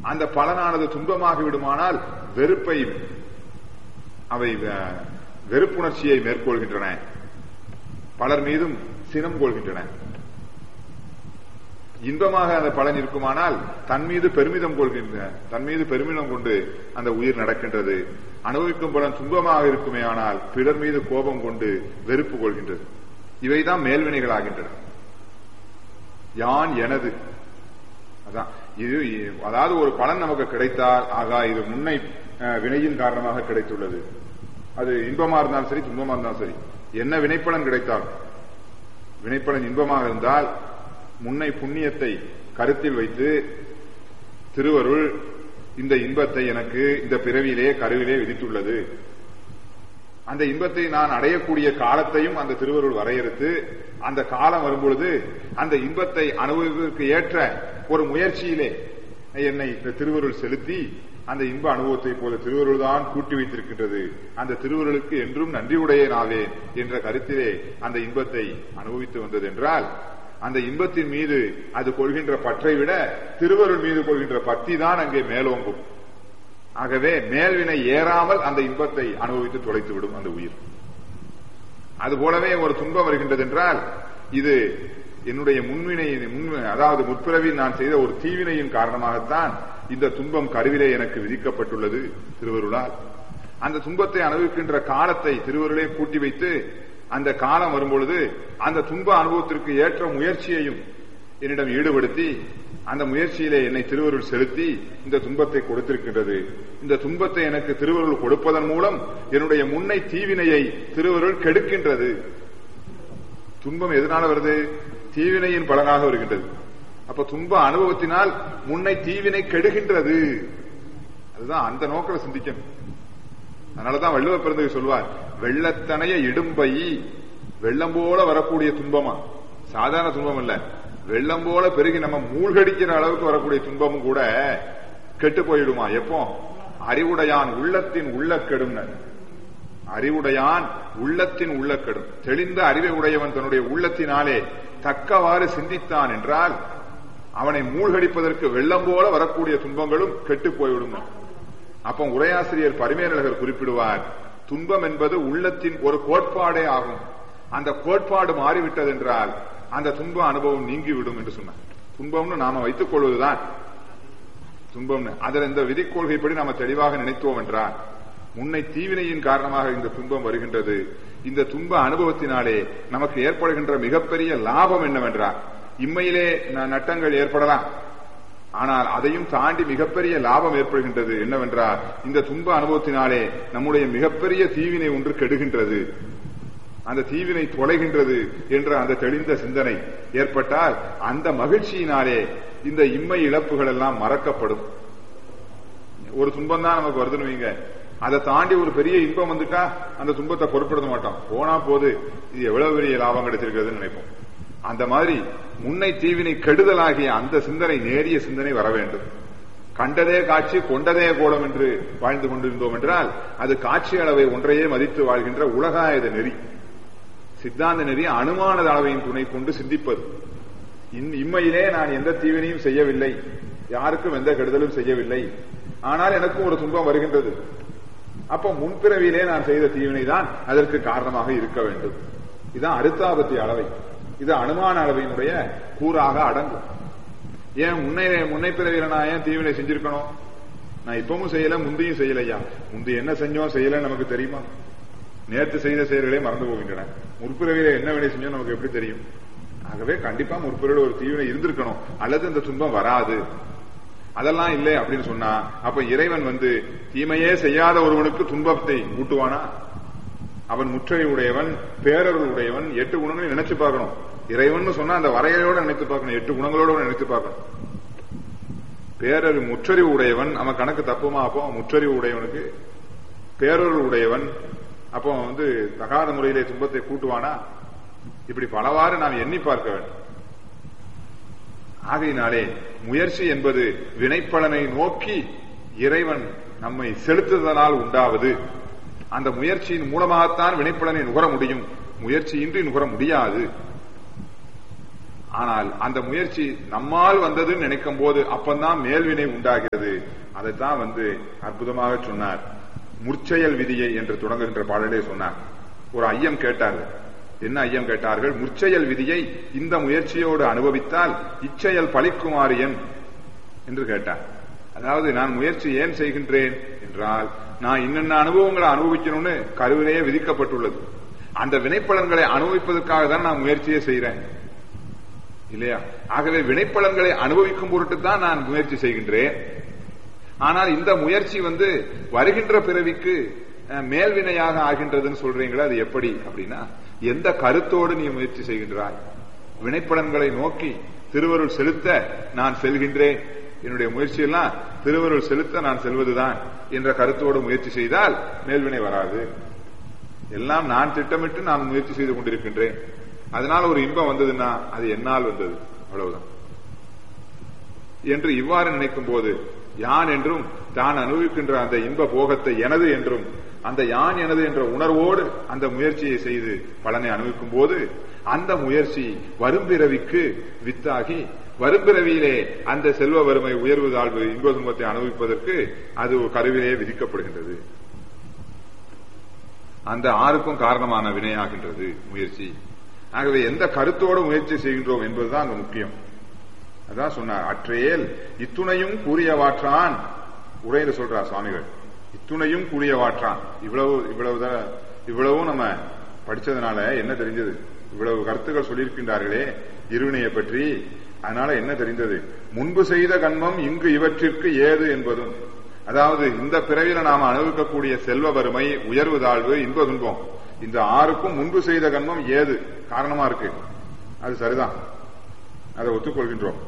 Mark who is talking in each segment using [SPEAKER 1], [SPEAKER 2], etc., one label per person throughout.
[SPEAKER 1] அந்த பலனானது துன்பமாகி விடுமானால் வெறுப்பை அவை அஹ், வெறுப்புணர்ச்சியை மேற்கொள்கின்றன பலர் மீதும் சினம் கொள்கின்றன இன்பமாக அந்த பலன் இருக்குமானால் தன் மீது பெருமிதம் கொள்கின்ற தன் மீது பெருமிதம் கொண்டு அந்த உயிர் நடக்கின்றது அனுபவிக்கும் பலன் துன்பமாக இருக்குமே ஆனால் பிறர் மீது கோபம் கொண்டு வெறுப்பு கொள்கின்றது இவைதான் மேல்வினைகள் ஆகின்றன யான் எனது அதான் இது அதாவது ஒரு பலன் நமக்கு கிடைத்தால் ஆகா இது முன்னை அஹ், வினையின் காரணமாக கிடைத்துள்ளது அது இன்பமா இருந்தாலும் சரி துன்பமா இருந்தாலும் சரி என்ன வினைப்பலன் கிடைத்தாலும் வினைப்பலன் இன்பமாக இருந்தால் முன்னை புண்ணியத்தை கருத்தில் வைத்து திருவருள் இந்த இன்பத்தை எனக்கு இந்த பிறவியிலே கருவிலே விதித்துள்ளது அந்த இன்பத்தை நான் அடையக்கூடிய காலத்தையும் அந்த திருவருள் வரையறுத்து அந்த காலம் வரும்பொழுது அந்த இன்பத்தை அனுபவிப்பதற்கு ஏற்ற ஒரு முயற்சியிலே என்னை இந்த திருவருள் செலுத்தி அந்த இன்ப அனுபவத்தை போல திருவருள் தான் கூட்டி வைத்திருக்கின்றது அந்த திருவருளுக்கு என்றும் நன்றியுடைய நாவேன் என்ற கருத்திலே அந்த இன்பத்தை அனுபவித்து வந்தது என்றால் அந்த இன்பத்தின் மீது அது கொள்கின்ற பற்றை விட திருவருள் மீது கொள்கின்ற பக்தி தான் அங்கே மேலோங்கும் ஆகவே மேல்வினை ஏறாமல் அந்த இன்பத்தை அனுபவித்து தொலைத்து விடும் அந்த உயிர் அதுபோலவே ஒரு துன்பம் வருகின்றது என்றால் இது என்னுடைய முன்வினை முன் அதாவது முற்பிறவில் நான் செய்த ஒரு தீவினையின் காரணமாகத்தான் இந்த துன்பம் கருவிலே எனக்கு விதிக்கப்பட்டுள்ளது திருவருளால் அந்த துன்பத்தை அனுபவிக்கின்ற காலத்தை திருவருளே கூட்டி வைத்து அந்த காலம் வரும்பொழுது அந்த துன்ப அனுபவத்திற்கு ஏற்ற முயற்சியையும் என்னிடம் ஈடுபடுத்தி அந்த முயற்சியிலே என்னை திருவருள் செலுத்தி இந்த துன்பத்தை கொடுத்திருக்கின்றது இந்த துன்பத்தை எனக்கு திருவருள் கொடுப்பதன் மூலம் என்னுடைய முன்னை தீவினையை திருவருள் கெடுக்கின்றது துன்பம் எதனால வருது தீவினையின் பலனாக வருகின்றது அப்ப துன்ப அனுபவத்தினால் முன்னை தீவினை கெடுகின்றது அதுதான் அந்த நோக்கில் சிந்திக்கணும் அதனாலதான் வள்ளுவ பிறந்தவை சொல்வார் வெள்ளத்தனைய இடும்பை வெள்ளம் போல வரக்கூடிய துன்பமா சாதாரண துன்பம் இல்ல வெள்ளம் போல பெருகி நம்ம மூழ்கடிக்கிற அளவுக்கு வரக்கூடிய துன்பமும் கூட கெட்டு போயிடுமா எப்போ அறிவுடையான் உள்ளத்தின் உள்ளக்கெடும் அறிவுடையான் உள்ளத்தின் உள்ளக்கெடும் தெளிந்த அறிவை உடையவன் தன்னுடைய உள்ளத்தினாலே தக்கவாறு சிந்தித்தான் என்றால் அவனை மூழ்கடிப்பதற்கு வெள்ளம் போல வரக்கூடிய துன்பங்களும் கெட்டு போய்விடும் அப்ப உரையாசிரியர் பரிமேலழகர் குறிப்பிடுவார் துன்பம் என்பது உள்ளத்தின் ஒரு கோட்பாடே ஆகும் அந்த கோட்பாடு மாறிவிட்டது என்றால் அந்த துன்ப அனுபவம் நீங்கிவிடும் என்று சொன்னார் துன்பம்னு நாம வைத்துக் கொள்வதுதான் துன்பம்னு அதில் இந்த விதிக் கொள்கைப்படி நாம தெளிவாக நினைத்தோம் என்றால் முன்னை தீவினையின் காரணமாக இந்த துன்பம் வருகின்றது இந்த துன்ப அனுபவத்தினாலே நமக்கு ஏற்படுகின்ற மிகப்பெரிய லாபம் என்னவென்றால் இம்மையிலே ந- நட்டங்கள் ஏற்படலாம் ஆனால் அதையும் தாண்டி மிகப்பெரிய லாபம் ஏற்படுகின்றது என்னவென்றால் இந்த துன்ப அனுபவத்தினாலே நம்முடைய மிகப்பெரிய தீவினை ஒன்று கெடுகின்றது அந்த தீவினை தொலைகின்றது என்ற அந்த தெளிந்த சிந்தனை ஏற்பட்டால் அந்த மகிழ்ச்சியினாலே இந்த இம்மை இழப்புகள் எல்லாம் மறக்கப்படும் ஒரு துன்பம் தான் நமக்கு வருதுன்னு வைங்க அதை தாண்டி ஒரு பெரிய இன்பம் வந்துட்டா அந்த துன்பத்தை பொருட்படுத்த மாட்டோம் போனா போது இது எவ்வளவு பெரிய லாபம் கிடைச்சிருக்கிறதுன்னு நினைப்போம் அந்த மாதிரி முன்னை தீவினை கெடுதலாகிய அந்த சிந்தனை நேரிய சிந்தனை வர வேண்டும் கண்டதே காட்சி கொண்டதே கோலம் என்று வாழ்ந்து கொண்டிருந்தோம் என்றால் அது காட்சி அளவை ஒன்றையே மதித்து வாழ்கின்ற உலகாயுத நெறி சித்தாந்த நெறி அனுமான அளவையின் துணை கொண்டு சிந்திப்பது இன்- இம்மையிலே நான் எந்த தீவினையும் செய்யவில்லை யாருக்கும் எந்த கெடுதலும் செய்யவில்லை ஆனால் எனக்கும் ஒரு துன்பம் வருகின்றது அப்ப முன்பிறவியிலே நான் செய்த தீவினை தான் அதற்கு காரணமாக இருக்க வேண்டும் இதுதான் அருத்தாபத்தி அளவை இது அனுமான அளவையினுடைய கூறாக அடங்கும் ஏன் முன்னை முன்னை பிறவியில நான் ஏன் தீவினை செஞ்சிருக்கணும் நான் இப்பவும் செய்யல முந்தையும் செய்யலையா முந்தி என்ன செஞ்சோம் செய்யல நமக்கு தெரியுமா நேற்று செய்த செயல்களே மறந்து போகின்றன முற்பிறவியில என்ன வினை செஞ்சோம் நமக்கு எப்படி தெரியும் ஆகவே கண்டிப்பா முற்பிறவில ஒரு தீவினை இருந்திருக்கணும் அல்லது இந்த துன்பம் வராது அதெல்லாம் இல்லை அப்படின்னு சொன்னா அப்ப இறைவன் வந்து தீமையே செய்யாத ஒருவனுக்கு துன்பத்தை ஊட்டுவானா அவன் முற்றை உடையவன் பேரருள் உடையவன் எட்டு குணங்களையும் நினைச்சு பார்க்கணும் இறைவன் சொன்னா அந்த வரையறையோட நினைத்து பார்க்கணும் எட்டு குணங்களோட நினைத்து பார்க்கணும் பேரறிவு முற்றறிவு உடையவன் அவன் கணக்கு தப்புமா அப்போ முற்றறிவு உடையவனுக்கு பேரருள் உடையவன் அப்போ வந்து தகாத முறையிலே துன்பத்தை கூட்டுவானா இப்படி பலவாறு நாம் எண்ணி பார்க்க வேண்டும் ஆகையினாலே முயற்சி என்பது வினைப்பலனை நோக்கி இறைவன் நம்மை செலுத்துதனால் உண்டாவது அந்த முயற்சியின் மூலமாகத்தான் வினைப்பலனை நுகர முடியும் முயற்சியின்றி நுகர முடியாது ஆனால் அந்த முயற்சி நம்மால் வந்ததுன்னு நினைக்கும் போது அப்பந்தான் மேல்வினை உண்டாகிறது அதைத்தான் வந்து அற்புதமாக சொன்னார் முற்செயல் விதியை என்று தொடங்குகின்ற பாடலே சொன்னார் ஒரு ஐயம் கேட்டார்கள் என்ன ஐயம் கேட்டார்கள் முற்செயல் விதியை இந்த முயற்சியோடு அனுபவித்தால் இச்செயல் பழிக்குமாறு என் என்று கேட்டார் அதாவது நான் முயற்சி ஏன் செய்கின்றேன் என்றால் நான் இன்னென்ன அனுபவங்களை அனுபவிக்கணும்னு கருவிலேயே விதிக்கப்பட்டுள்ளது அந்த வினைப்பலன்களை அனுபவிப்பதற்காக தான் நான் முயற்சியே செய்கிறேன் இல்லையா ஆகவே வினைப்பலன்களை அனுபவிக்கும் பொருட்டு தான் நான் முயற்சி செய்கின்றேன் ஆனால் இந்த முயற்சி வந்து வருகின்ற பிறவிக்கு அஹ், மேல்வினையாக ஆகின்றதுன்னு சொல்றீங்களா அது எப்படி அப்படின்னா எந்த கருத்தோடு நீ முயற்சி செய்கின்றாய் வினைப்பலன்களை நோக்கி திருவருள் செலுத்த நான் செல்கின்றேன் என்னுடைய முயற்சியெல்லாம் திருவருள் செலுத்த நான் செல்வதுதான் என்ற கருத்தோடு முயற்சி செய்தால் மேல்வினை வராது எல்லாம் நான் திட்டமிட்டு நான் முயற்சி செய்து கொண்டிருக்கின்றேன் அதனால ஒரு இன்பம் வந்ததுன்னா அது என்னால் வந்தது அவ்வளவுதான் என்று இவ்வாறு நினைக்கும் போது யான் என்றும் தான் அனுபவிக்கின்ற அந்த இன்ப போகத்தை எனது என்றும் அந்த யான் எனது என்ற உணர்வோடு அந்த முயற்சியை செய்து பலனை அனுபவிக்கும் போது அந்த முயற்சி வரும்பிறவிக்கு வித்தாகி வரும்பிறவியிலே அந்த செல்வ வறுமை உயர்வு தாழ்வு இன்ப துன்பத்தை அனுபவிப்பதற்கு அது ஒரு கருவிலே விதிக்கப்படுகின்றது அந்த ஆறுக்கும் காரணமான வினையாகின்றது முயற்சி ஆகவே எந்த கருத்தோடு முயற்சி செய்கின்றோம் என்பதுதான் அங்க முக்கியம் அதான் சொன்னார் அற்றையேல் இத்துணையும் கூறியவாற்றான் உரையில சொல்றார் சுவாமிகள் இத்துணையும் கூறியவாற்றான் இவ்வளவு இவ்வளவுதான் இவ்வளவும் நம்ம படிச்சதுனால என்ன தெரிஞ்சது இவ்வளவு கருத்துக்கள் சொல்லியிருக்கின்றார்களே இருவினையை பற்றி அதனால என்ன தெரிந்தது முன்பு செய்த கண்மம் இங்கு இவற்றிற்கு ஏது என்பதும் அதாவது இந்த பிறவியில நாம அனுபவிக்கக்கூடிய செல்வ வறுமை உயர்வு தாழ்வு இன்ப துன்பம் இந்த ஆறுக்கும் முன்பு செய்த கண்மம் ஏது காரணமா இருக்கு அது சரிதான் அதை ஒத்துக்கொள்கின்றோம்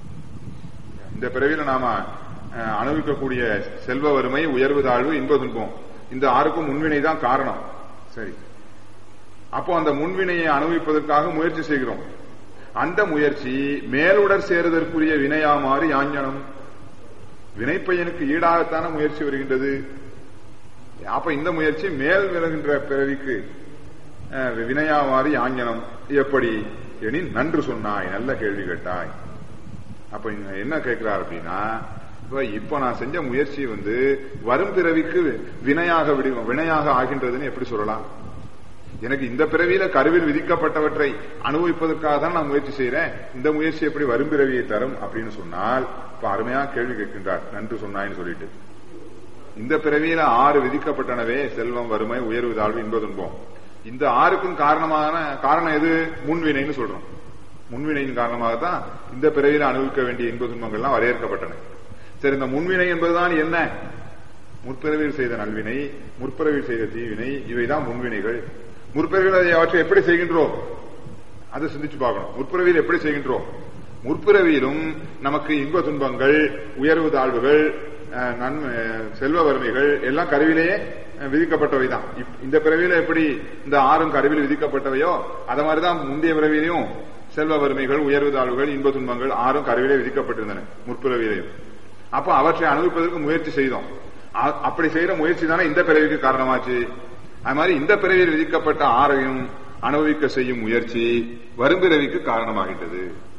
[SPEAKER 1] இந்த பிறவியில நாம அஹ், அனுபவிக்கக்கூடிய செல்வ வறுமை உயர்வு தாழ்வு இன்ப துன்பம் இந்த ஆறுக்கும் முன்வினை தான் காரணம் சரி அப்போ அந்த முன்வினையை அனுபவிப்பதற்காக முயற்சி செய்கிறோம் அந்த முயற்சி மேலுடர் சேருதற்குரிய வினையாமாறு யாஞனம் வினைப்பையனுக்கு ஈடாகத்தான முயற்சி வருகின்றது அப்ப இந்த முயற்சி மேல் வருகின்ற பிறவிக்கு அஹ், வினையாமாறு யாஞனம் எப்படி எனின் நன்று சொன்னாய் நல்ல கேள்வி கேட்டாய் அப்ப இங்க என்ன கேட்கிறார் அப்படின்னா இப்ப இப்ப நான் செஞ்ச முயற்சி வந்து வரும் பிறவிக்கு வினையாக விடு வினையாக ஆகின்றதுன்னு எப்படி சொல்லலாம் எனக்கு இந்த பிறவியில கருவில் விதிக்கப்பட்டவற்றை அனுபவிப்பதற்காக தான் நான் முயற்சி செய்யறேன் இந்த முயற்சி எப்படி வரும் பிறவியை தரும் அப்படின்னு சொன்னால் இப்ப அருமையா கேள்வி கேட்கின்றார் நன்று சொன்னாய்ன்னு சொல்லிட்டு இந்த பிறவியில ஆறு விதிக்கப்பட்டனவே செல்வம் வறுமை உயர்வு தாழ்வு இன்ப துன்பம் இந்த ஆறுக்கும் காரணமான காரணம் எது முன்வினைன்னு சொல்றோம் முன்வினையின் காரணமாக தான் இந்த பிறவியில அனுபவிக்க வேண்டிய இன்ப துன்பங்கள்லாம் வரையறுக்கப்பட்டன சரி இந்த முன்வினை என்பதுதான் என்ன முற்பிறவியில் செய்த நல்வினை முற்பிறவியில் செய்த தீவினை இவைதான் முன்வினைகள் முற்பிறவியில் அவற்றை எப்படி செய்கின்றோம் அதை சிந்திச்சு பார்க்கணும் முற்பிறவியில் எப்படி செய்கின்றோம் முற்பிறவியிலும் நமக்கு இன்ப துன்பங்கள் உயர்வு தாழ்வுகள் அஹ், நன்மை அஹ், செல்வ வறுமைகள் எல்லாம் கருவிலேயே அஹ், விதிக்கப்பட்டவைதான் இப்- இந்த பிறவியில எப்படி இந்த ஆறும் கருவில் விதிக்கப்பட்டவையோ அத மாதிரிதான் முந்தைய பிறவியிலையும் செல்வ வறுமைகள் உயர்வு தாழ்வுகள் இன்ப துன்பங்கள் ஆறும் கருவிலே விதிக்கப்பட்டிருந்தன முற்பிறவியிலையும் அப்ப அவற்றை அனுபவிப்பதற்கு முயற்சி செய்தோம் அ- அப்படி செய்யற முயற்சி தானே இந்த பிறவிக்கு காரணமாச்சு அது மாதிரி இந்த பிறவியில் விதிக்கப்பட்ட ஆறையும் அனுபவிக்க செய்யும் முயற்சி வரும்பிறவிக்கு காரணமாகின்றது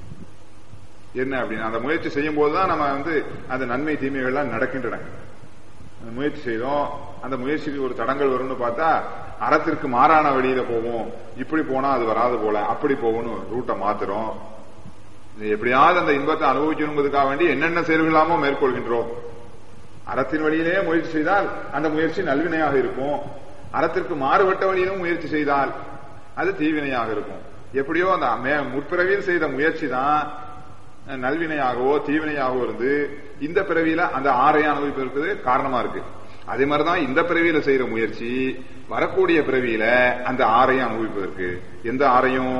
[SPEAKER 1] என்ன அப்படின்னு அந்த முயற்சி செய்யும் போதுதான் நம்ம வந்து அந்த நன்மை தீமைகள்லாம் நடக்கின்றன அந்த முயற்சி செய்தோம் அந்த முயற்சிக்கு ஒரு தடங்கள் வரும்னு பார்த்தா அறத்திற்கு மாறான வழியில போவோம் இப்படி போனா அது வராது போல அப்படி போகணும் ரூட்டை மாத்துறோம் இது எப்படியாவது அந்த இன்பத்தை அனுபவிக்கணுங்கிறதுக்காக வேண்டி என்னென்ன செயல்களாமோ மேற்கொள்கின்றோம் அறத்தின் வழியிலே முயற்சி செய்தால் அந்த முயற்சி நல்வினையாக இருக்கும் அறத்திற்கு மாறுபட்ட வழியிலும் முயற்சி செய்தால் அது தீவினையாக இருக்கும் எப்படியோ அந்த மே- முற்பிறவியில் செய்த முயற்சி தான் அஹ், நல்வினையாகவோ தீவினையாகவோ இருந்து இந்த பிறவியில அந்த ஆறையை அனுபவிப்பதற்கு காரணமா இருக்கு அதே மாதிரிதான் இந்த பிறவியில செய்யற முயற்சி வரக்கூடிய பிறவியில அந்த ஆறையும் அனுபவிப்பதற்கு எந்த ஆறையும்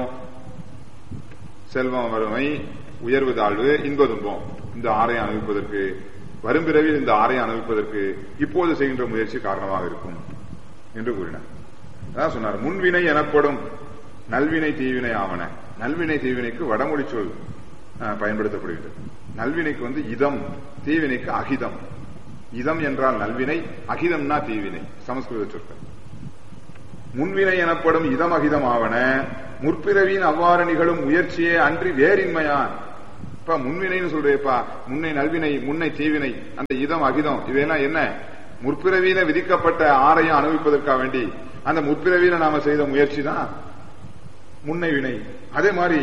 [SPEAKER 1] செல்வம் வறுமை உயர்வு தாழ்வு இன்ப துன்பம் இந்த ஆறையை அனுபவிப்பதற்கு வரும் பிறவியில் இந்த ஆறையை அனுபவிப்பதற்கு இப்போது செய்கின்ற முயற்சி காரணமாக இருக்கும் என்று கூறினார் அதான் சொன்னார் முன்வினை எனப்படும் நல்வினை தீவினை ஆவன நல்வினை தீவினைக்கு வடமொழி சொல் அஹ், பயன்படுத்தப்படுகிறது நல்வினைக்கு வந்து இதம் தீவினைக்கு அகிதம் இதம் என்றால் நல்வினை அகிதம்னா தீவினை சமஸ்கிருத சொற்கள் முன்வினை எனப்படும் இதமகிதம் ஆவன முற்பிறவியின் அவ்வாறு நிகழும் முயற்சியே அன்றி வேறின்மையான் இப்ப முன்வினைன்னு சொல்றேப்பா முன்னை நல்வினை முன்னை தீவினை அந்த இதம் அகிதம் இவையெல்லாம் என்ன முற்பிறவியில விதிக்கப்பட்ட ஆரையும் அனுபவிப்பதற்காக வேண்டி அந்த முற்பிறவியில நாம செய்த முயற்சி தான் முன்னை வினை அதே மாதிரி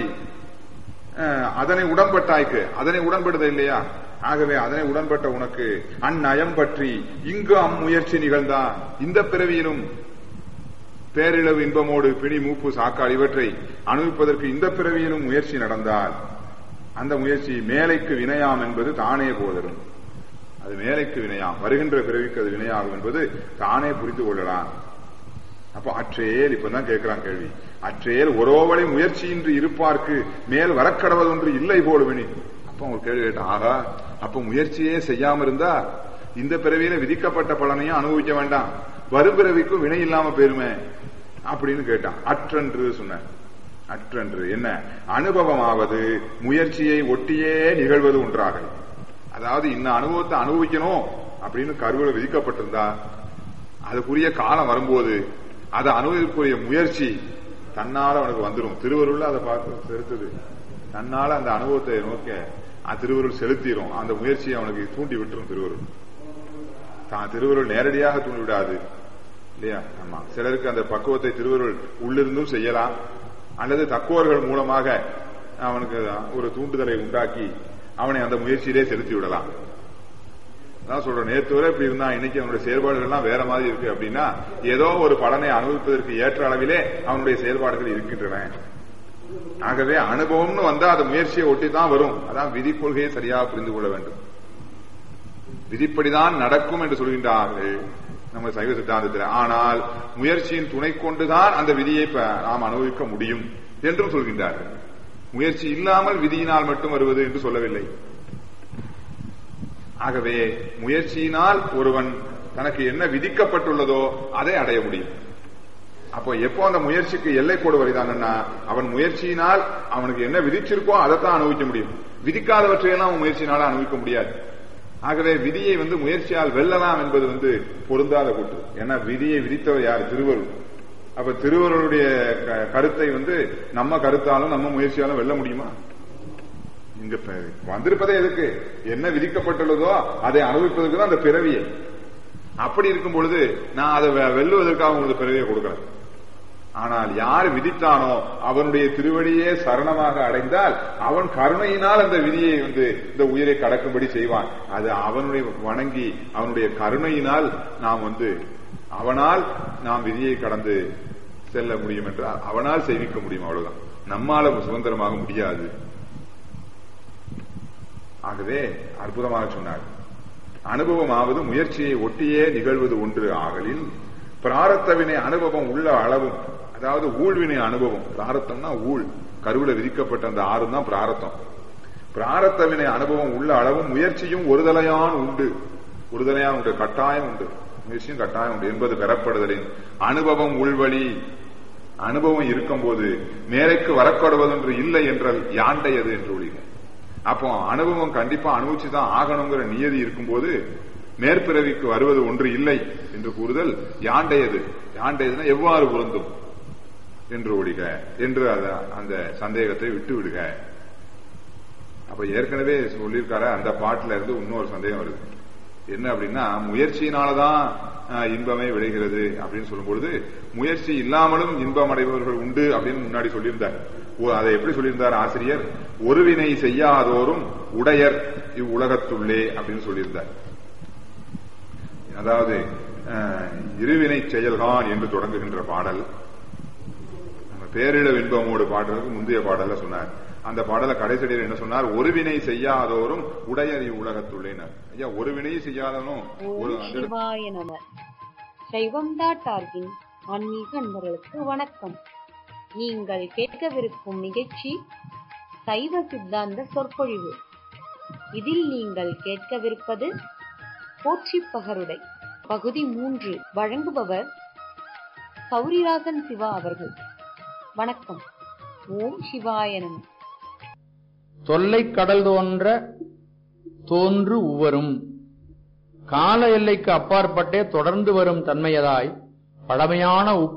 [SPEAKER 1] அஹ், அதனை உடன்பட்டாய்க்கு அதனை உடன்படுத இல்லையா ஆகவே அதனை உடன்பட்ட உனக்கு அந்நயம் பற்றி இங்கு அம்முயற்சி நிகழ்ந்தான் இந்த பிறவியிலும் பேரிழவு இன்பமோடு பிணி மூப்பு சாக்கால் இவற்றை அனுபவிப்பதற்கு இந்த பிறவியிலும் முயற்சி நடந்தால் அந்த முயற்சி மேலைக்கு வினையாம் என்பது தானே போதரும் அது மேலைக்கு வினையாம் வருகின்ற பிறவிக்கு அது வினையாகும் என்பது தானே புரிந்து கொள்ளலாம் அப்போ அற்றேல் இப்பதான் கேட்கிறான் கேள்வி அற்றேல் ஒரோவழி முயற்சியின்றி இருப்பார்க்கு மேல் வரக்கடவதொன்று இல்லை போடுவினி அப்ப ஒரு கேள்வி கேட்டான் ஆகா அப்ப முயற்சியே செய்யாம இருந்தா இந்த பிறவியில விதிக்கப்பட்ட பலனையும் அனுபவிக்க வேண்டாம் வரும் பிறவிக்கும் வினை இல்லாம போயிருமே அப்படின்னு கேட்டான் அற்றன்று சொன்னார் அற்றன்று என்ன அனுபவமாவது முயற்சியை ஒட்டியே நிகழ்வது ஒன்றாக அதாவது இந்த அனுபவத்தை அனுபவிக்கணும் அப்படின்னு கருவில விதிக்கப்பட்டிருந்தா அதுக்குரிய காலம் வரும்போது அதை அனுபவிக்கக்கூடிய முயற்சி தன்னால அவனுக்கு வந்துடும் திருவருள்ல அதை பார்த்து செலுத்துது தன்னால அந்த அனுபவத்தை நோக்க அந்த திருவருள் செலுத்திடும் அந்த முயற்சியை அவனுக்கு தூண்டி விட்டுரும் திருவருள் தான் திருவருள் நேரடியாக தூண்டி விடாது இல்லையா ஆமா சிலருக்கு அந்த பக்குவத்தை திருவருள் உள்ளிருந்தும் செய்யலாம் அல்லது தக்குவர்கள் மூலமாக அவனுக்கு ஒரு தூண்டுதலை உண்டாக்கி அவனை அந்த முயற்சியிலே செலுத்தி விடலாம் அதான் சொல்றேன் நேற்று வரை இப்படி இருந்தா இன்னைக்கு அவனுடைய செயல்பாடுகள்லாம் வேற மாதிரி இருக்கு அப்படின்னா ஏதோ ஒரு பலனை அனுபவிப்பதற்கு ஏற்ற அளவிலே அவனுடைய செயல்பாடுகள் இருக்கின்றன ஆகவே அனுபவம்னு வந்தா அது முயற்சியை ஒட்டி தான் வரும் அதான் விதி கொள்கையை சரியாக புரிந்து கொள்ள வேண்டும் விதிப்படிதான் நடக்கும் என்று சொல்கின்றார்கள் நம்ம சைவ சித்தாந்தத்தில் ஆனால் முயற்சியின் துணை கொண்டுதான் அந்த விதியை ப- நாம் அனுபவிக்க முடியும் என்றும் சொல்கின்றார்கள் முயற்சி இல்லாமல் விதியினால் மட்டும் வருவது என்று சொல்லவில்லை ஆகவே முயற்சியினால் ஒருவன் தனக்கு என்ன விதிக்கப்பட்டுள்ளதோ அதை அடைய முடியும் அப்போ எப்போ அந்த முயற்சிக்கு எல்லை கோடு வருதான்னா அவன் முயற்சியினால் அவனுக்கு என்ன விதிச்சிருக்கோ அதைத்தான் அனுபவிக்க முடியும் விதிக்காதவற்றையெல்லாம் அவன் முயற்சியினால அனுபவிக்க முடியாது ஆகவே விதியை வந்து முயற்சியால் வெல்லலாம் என்பது வந்து பொருந்தாத கூற்று ஏன்னா விதியை விதித்தவர் யார் திருவருள் அப்ப திருவருளுடைய க- கருத்தை வந்து நம்ம கருத்தாலும் நம்ம முயற்சியாலும் வெல்ல முடியுமா இங்க ப- வந்திருப்பதே எதுக்கு என்ன விதிக்கப்பட்டுள்ளதோ அதை அனுபவிப்பதற்கு தான் அந்த பிறவியை அப்படி இருக்கும் பொழுது நான் அதை வெ- வெல்லுவதற்காக உங்களுக்கு பிறவியை கொடுக்கிறேன் ஆனால் யார் விதித்தானோ அவனுடைய திருவடியே சரணமாக அடைந்தால் அவன் கருணையினால் அந்த விதியை வந்து இந்த உயிரை கடக்கும்படி செய்வான் அது அவனுடைய வணங்கி அவனுடைய கருணையினால் நாம் வந்து அவனால் நாம் விதியை கடந்து செல்ல முடியும் என்றால் அவனால் செய்விக்க முடியும் அவ்வளவுதான் நம்மால சுதந்திரமாக முடியாது ஆகவே அற்புதமாக சொன்னார் அனுபவமாவது முயற்சியை ஒட்டியே நிகழ்வது ஒன்று ஆகலில் பிராரத்தவினை அனுபவம் உள்ள அளவும் அதாவது ஊழ்வினை அனுபவம் பிராரத்தம்னா ஊழ் கருவில விதிக்கப்பட்ட அந்த ஆறும் தான் பிராரத்தம் பிராரத்தவினை அனுபவம் உள்ள அளவும் முயற்சியும் ஒருதலையான் உண்டு ஒருதலையான் உண்டு கட்டாயம் உண்டு முயற்சியும் கட்டாயம் உண்டு என்பது பெறப்படுதலின் அனுபவம் உள்வழி அனுபவம் இருக்கும்போது மேலைக்கு வரப்படுவதென்று இல்லை என்றால் யாண்டையது என்று ஒழிக அப்போ அனுபவம் கண்டிப்பா அனுபவிச்சுதான் ஆகணுங்கிற நியதி இருக்கும்போது மேற்பிறவிக்கு வருவது ஒன்று இல்லை என்று கூறுதல் யாண்டையது யாண்டையதுன்னா எவ்வாறு பொருந்தும் என்று ஒழிக என்று அத- அந்த சந்தேகத்தை விட்டு விடுக அப்ப ஏற்கனவே சொல்லியிருக்காரு அந்த பாட்டுல இருந்து இன்னொரு சந்தேகம் வருது என்ன அப்படின்னா முயற்சியினாலதான் அஹ், இன்பமே விளைகிறது அப்படின்னு சொல்லும்பொழுது முயற்சி இல்லாமலும் இன்பம் அடைபவர்கள் உண்டு அப்படின்னு முன்னாடி சொல்லியிருந்தார் ஓ- அதை எப்படி சொல்லியிருந்தார் ஆசிரியர் ஒருவினை செய்யாதோரும் உடையர் இவ்வுலகத்துள்ளே அப்படின்னு சொல்லியிருந்தார் அதாவது அஹ், இருவினை செயல்கான் என்று தொடங்குகின்ற பாடல் நம்ம பேரிழ இன்பமோடு பாடுறதுக்கு முந்தைய பாடல்ல சொன்னார் அந்த பாடல கடைசடியில் என்ன சொன்னார் ஒருவினை செய்யாதோரும் உடையர் இவ்வுலகத்துள்ளேனர் ஐயா ஒரு வினையும் செய்யாதவனும் ஒரு
[SPEAKER 2] ஓம்
[SPEAKER 1] அந்த இடத்துல
[SPEAKER 2] சிவாய நம சைவம் டாட் ஆர்கின் ஆன்மீக அன்பர்களுக்கு வணக்கம் நீங்கள் கேட்கவிருக்கும் நிகழ்ச்சி சைவ சித்தாந்த சொற்பொழிவு இதில் நீங்கள் கேட்கவிருப்பது போற்றி பகருடை பகுதி மூன்று வழங்குபவர் சௌரிராஜன் சிவா அவர்கள் வணக்கம் ஓம் சிவாய நம
[SPEAKER 3] தொல்லைக் கடல் தோன்ற தோன்று உவரும் கால எல்லைக்கு அப்பாற்பட்டே தொடர்ந்து வரும் தன்மையதாய் பழமையான உப்-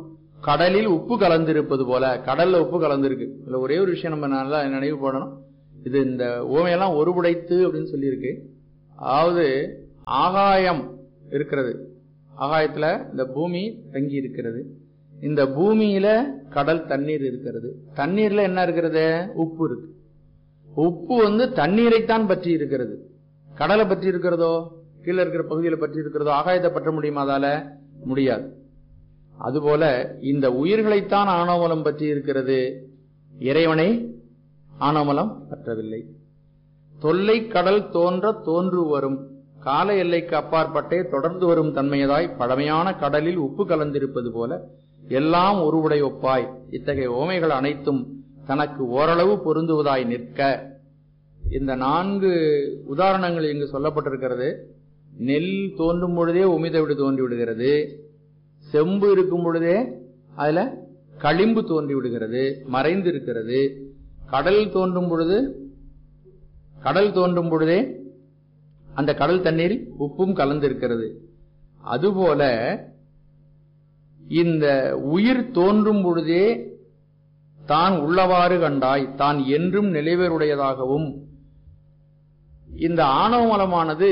[SPEAKER 3] கடலில் உப்பு கலந்திருப்பது போல கடல்ல உப்பு கலந்திருக்கு இதுல ஒரே ஒரு விஷயம் நம்ம நல்லா நினைவு போடணும் இது இந்த ஓமையெல்லாம் ஒருபுடைத்து அப்படின்னு சொல்லியிருக்கு அதாவது ஆகாயம் இருக்கிறது ஆகாயத்துல இந்த பூமி தங்கி இருக்கிறது இந்த பூமியில கடல் தண்ணீர் இருக்கிறது தண்ணீர்ல என்ன இருக்கிறது உப்பு இருக்கு உப்பு வந்து தண்ணீரைத்தான் பற்றி இருக்கிறது கடலை பற்றி இருக்கிறதோ கீழே இருக்கிற பகுதியில பற்றி இருக்கிறதோ ஆகாயத்தை பற்ற முடியுமா அதால முடியாது அதுபோல இந்த உயிர்களைத்தான் ஆணவமலம் பற்றி இருக்கிறது இறைவனை ஆணவமலம் பற்றவில்லை தொல்லை கடல் தோன்ற தோன்று வரும் கால எல்லைக்கு அப்பாற்பட்டே தொடர்ந்து வரும் தன்மையதாய் பழமையான கடலில் உப்பு கலந்திருப்பது போல எல்லாம் ஒருவுடை ஒப்பாய் இத்தகைய ஓமைகள் அனைத்தும் தனக்கு ஓரளவு பொருந்துவதாய் நிற்க இந்த நான்கு உதாரணங்கள் இங்கு சொல்லப்பட்டிருக்கிறது நெல் தோன்றும் பொழுதே உமித விடு தோன்றி விடுகிறது செம்பு இருக்கும் பொழுதே அதுல களிம்பு தோன்றி விடுகிறது மறைந்து இருக்கிறது கடல் தோன்றும் பொழுது கடல் தோன்றும் பொழுதே அந்த கடல் தண்ணீர் உப்பும் கலந்திருக்கிறது அதுபோல இந்த உயிர் தோன்றும் பொழுதே தான் உள்ளவாறு கண்டாய் தான் என்றும் நிலைவேறுடையதாகவும் இந்த ஆணவ மலமானது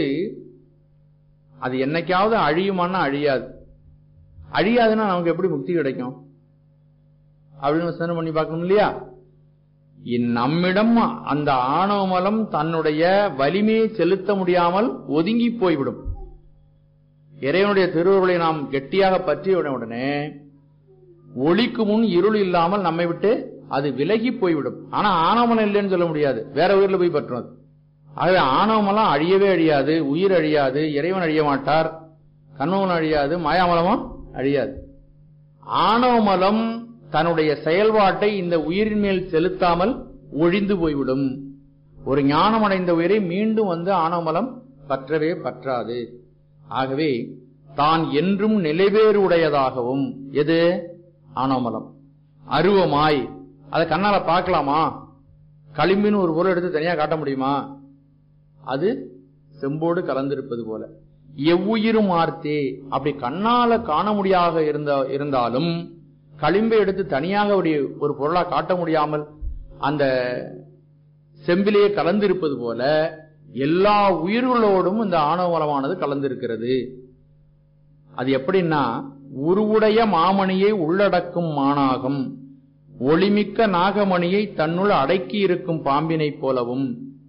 [SPEAKER 3] அது என்னைக்காவது அழியுமான்னா அழியாது அழியாதுன்னா நமக்கு எப்படி முக்தி கிடைக்கும் அப்படின்னு சிந்தனை பண்ணி பார்க்கணும் இல்லையா இந் நம்மிடம் அந்த ஆணவ மலம் தன்னுடைய வலிமையை செலுத்த முடியாமல் ஒதுங்கி போய்விடும் இறைவனுடைய திருவுருளை நாம் கெட்டியாக பற்றிய உடனே ஒளிக்கு முன் இருள் இல்லாமல் நம்மை விட்டு அது விலகி போய்விடும் ஆனா ஆணவமலம் இல்லைன்னு சொல்ல முடியாது வேற உயிரில் போய் பற்றும் அது ஆகவே ஆணவமலம் அழியவே அழியாது உயிர் அழியாது இறைவன் அழிய மாட்டார் கண்மமலம் அழியாது மாயாமலமும் அழியாது ஆணவமலம் தன்னுடைய செயல்பாட்டை இந்த உயிரின் மேல் செலுத்தாமல் ஒழிந்து போய்விடும் ஒரு ஞானம் அடைந்த உயிரை மீண்டும் வந்து ஆணவமலம் பற்றவே பற்றாது ஆகவே தான் என்றும் நிலைவேறு உடையதாகவும் எது ஆணவமலம் அருவமாய் அதை கண்ணால பார்க்கலாமா களிம்பின்னு ஒரு பொருள் எடுத்து தனியா காட்ட முடியுமா அது செம்போடு கலந்திருப்பது போல எவ்வுயிரும் ஆர்த்தே அப்படி கண்ணால காண முடியாக இருந்த இருந்தாலும் களிம்பை எடுத்து தனியாக ஒரு ஒரு பொருளா காட்ட முடியாமல் அந்த செம்பிலேயே கலந்திருப்பது போல எல்லா உயிர்களோடும் இந்த ஆணவமலமானது கலந்திருக்கிறது அது எப்படின்னா உருவுடைய மாமணியை உள்ளடக்கும் மானாகும் ஒளிமிக்க நாகமணியை தன்னுள் அடக்கி இருக்கும் பாம்பினை போலவும்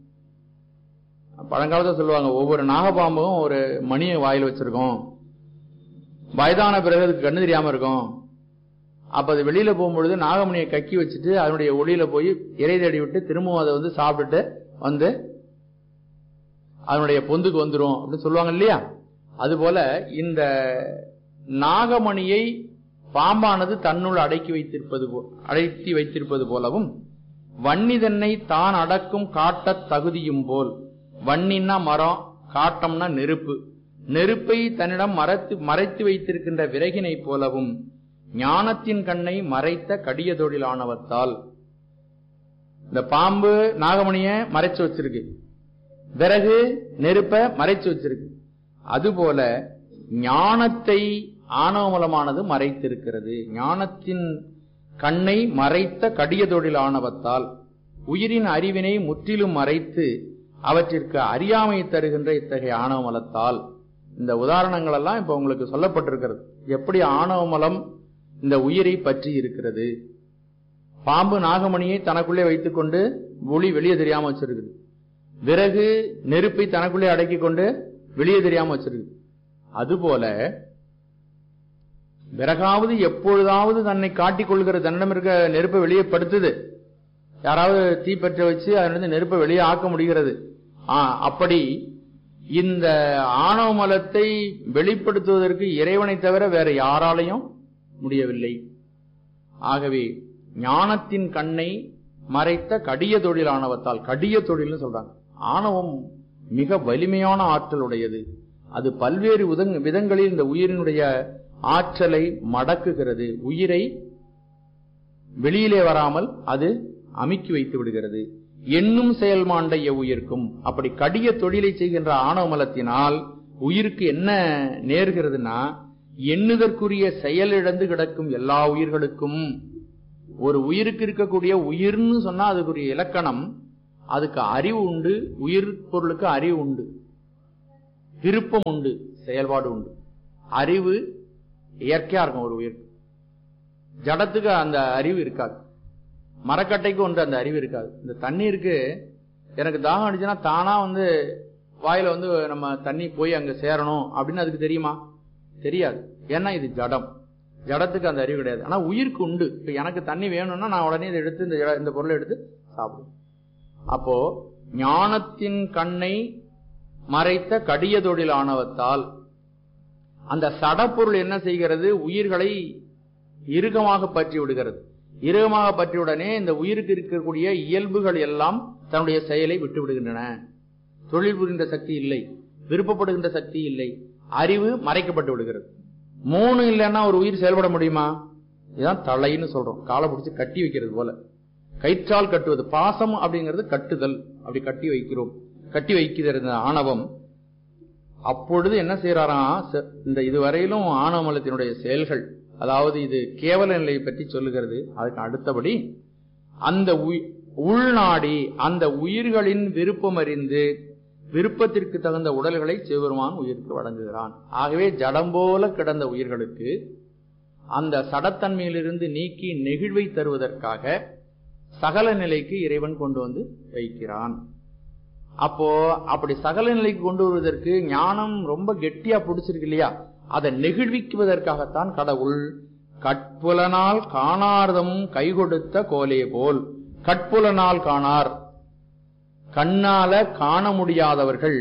[SPEAKER 3] பழங்காலத்துல சொல்லுவாங்க ஒவ்வொரு நாகபாம்பும் ஒரு மணியை வாயில் வச்சிருக்கோம் வயதான பிறகு அதுக்கு கண்ணு தெரியாம இருக்கும் அப்ப அது வெளியில போகும்பொழுது நாகமணியை கக்கி வச்சுட்டு அதனுடைய ஒளியில போய் இறை தேடி விட்டு திரும்பவும் அதை வந்து சாப்பிட்டுட்டு வந்து அதனுடைய பொந்துக்கு வந்துரும் அப்படின்னு சொல்லுவாங்க இல்லையா அதுபோல இந்த நாகமணியை பாம்பானது தன்னுள் அடக்கி வைத்திருப்பது போ அடக்கி வைத்திருப்பது போலவும் வன்னி தன்னை தான் அடக்கும் காட்டத் தகுதியும் போல் வன்னின்னா மரம் காட்டம்னா நெருப்பு நெருப்பை தன்னிடம் மறைத்து மறைத்து வைத்திருக்கின்ற விறகினை போலவும் ஞானத்தின் கண்ணை மறைத்த கடிய தொழிலானவத்தால் இந்த பாம்பு நாகமணிய மறைச்சு வச்சிருக்கு விறகு நெருப்ப மறைச்சு வச்சிருக்கு அதுபோல ஞானத்தை ஆணவமலமானது மறைத்திருக்கிறது ஞானத்தின் கண்ணை மறைத்த கடிய தொழிலானவத்தால் உயிரின் அறிவினை முற்றிலும் மறைத்து அவற்றிற்கு அறியாமை தருகின்ற இத்தகைய ஆணவமலத்தால் இந்த உதாரணங்கள் எல்லாம் இப்ப உங்களுக்கு சொல்லப்பட்டிருக்கிறது எப்படி ஆணவமலம் இந்த உயிரை பற்றி இருக்கிறது பாம்பு நாகமணியை தனக்குள்ளே வைத்துக்கொண்டு ஒளி வெளியே தெரியாம வச்சிருக்குது விறகு நெருப்பை தனக்குள்ளே அடக்கிக் கொண்டு வெளியே தெரியாம வச்சிருக்கு அதுபோல விறகாவது எப்பொழுதாவது தன்னை காட்டிக் கொள்கிற தன்னிடம் இருக்க நெருப்பை வெளியே படுத்துது யாராவது தீ பற்ற வச்சு அதிலிருந்து நெருப்பை வெளியே ஆக்க முடிகிறது ஆ, அப்படி இந்த ஆணவ மலத்தை வெளிப்படுத்துவதற்கு இறைவனை தவிர வேற யாராலையும் முடியவில்லை ஆகவே ஞானத்தின் கண்ணை மறைத்த கடிய தொழிலானவத்தால் கடிய தொழில்னு சொல்றாங்க ஆணவம் மிக வலிமையான ஆற்றல் உடையது அது பல்வேறு விதங்- விதங்களில் இந்த உயிரினுடைய ஆற்றலை மடக்குகிறது உயிரை வெளியிலே வராமல் அது அமுக்கி வைத்து விடுகிறது எண்ணும் செயல்மாண்ட எவ்வுயிர்க்கும் அப்படி கடிய தொழிலை செய்கின்ற ஆணவ மலத்தினால் உயிருக்கு என்ன நேர்கிறதுனா எண்ணுதற்குரிய செயலிழந்து கிடக்கும் எல்லா உயிர்களுக்கும் ஒரு உயிருக்கு இருக்கக்கூடிய உயிர்னு சொன்னா அதுக்குரிய இலக்கணம் அதுக்கு அறிவு உண்டு உயிர் பொருளுக்கு அறிவு உண்டு விருப்பம் உண்டு செயல்பாடு உண்டு அறிவு இயற்கையா இருக்கும் ஒரு உயிர் ஜடத்துக்கு அந்த அறிவு இருக்காது மரக்கட்டைக்கு ஒன்று அந்த அறிவு இருக்காது இந்த தண்ணீருக்கு எனக்கு தாகம் அடிச்சுன்னா தானா வந்து வாயில வந்து நம்ம தண்ணி போய் அங்க சேரணும் அப்படின்னு அதுக்கு தெரியுமா தெரியாது ஏன்னா இது ஜடம் ஜடத்துக்கு அந்த அறிவு கிடையாது ஆனா உயிருக்கு உண்டு இப்ப எனக்கு தண்ணி வேணும்னா நான் உடனே இதை எடுத்து இந்த ஜட- இந்த பொருளை எடுத்து சாப்பிடுவேன் அப்போ ஞானத்தின் கண்ணை மறைத்த கடிய தொழில் ஆணவத்தால் அந்த சடப்பொருள் என்ன செய்கிறது உயிர்களை இறுகமாக பற்றி விடுகிறது இறுகமாக பற்றியுடனே இந்த உயிருக்கு இருக்கக்கூடிய இயல்புகள் எல்லாம் தன்னுடைய செயலை விட்டு விடுகின்றன தொழில் புரிகின்ற சக்தி இல்லை விருப்பப்படுகின்ற சக்தி இல்லை அறிவு மறைக்கப்பட்டு விடுகிறது மூணு இல்லைன்னா ஒரு உயிர் செயல்பட முடியுமா இதுதான் தலைன்னு சொல்றோம் காலை பிடிச்சு கட்டி வைக்கிறது போல கயிற்றால் கட்டுவது பாசம் அப்படிங்கிறது கட்டுதல் அப்படி கட்டி வைக்கிறோம் கட்டி வைக்கிறது இந்த ஆணவம் அப்பொழுது என்ன செய்யறாராம் ச- இந்த இதுவரையிலும் ஆணவமலத்தினுடைய செயல்கள் அதாவது இது கேவல நிலையை பற்றி சொல்லுகிறது அதுக்கு அடுத்தபடி அந்த உய்- உள்நாடி அந்த உயிர்களின் விருப்பம் அறிந்து விருப்பத்திற்கு தகுந்த உடல்களை சிவபெருமான் உயிருக்கு வழங்குகிறான் ஆகவே ஜடம் போல கிடந்த உயிர்களுக்கு அந்த சடத்தன்மையிலிருந்து நீக்கி நெகிழ்வை தருவதற்காக சகல நிலைக்கு இறைவன் கொண்டு வந்து வைக்கிறான் அப்போ அப்படி சகல நிலைக்கு கொண்டு வருவதற்கு ஞானம் ரொம்ப கெட்டியா பிடிச்சிருக்கு இல்லையா அதை நெகிழ்விக்குவதற்காகத்தான் கடவுள் கட்புலனால் காணார்தம் கை கொடுத்த கோலே போல் கட்புலனால் காணார் கண்ணால காண முடியாதவர்கள்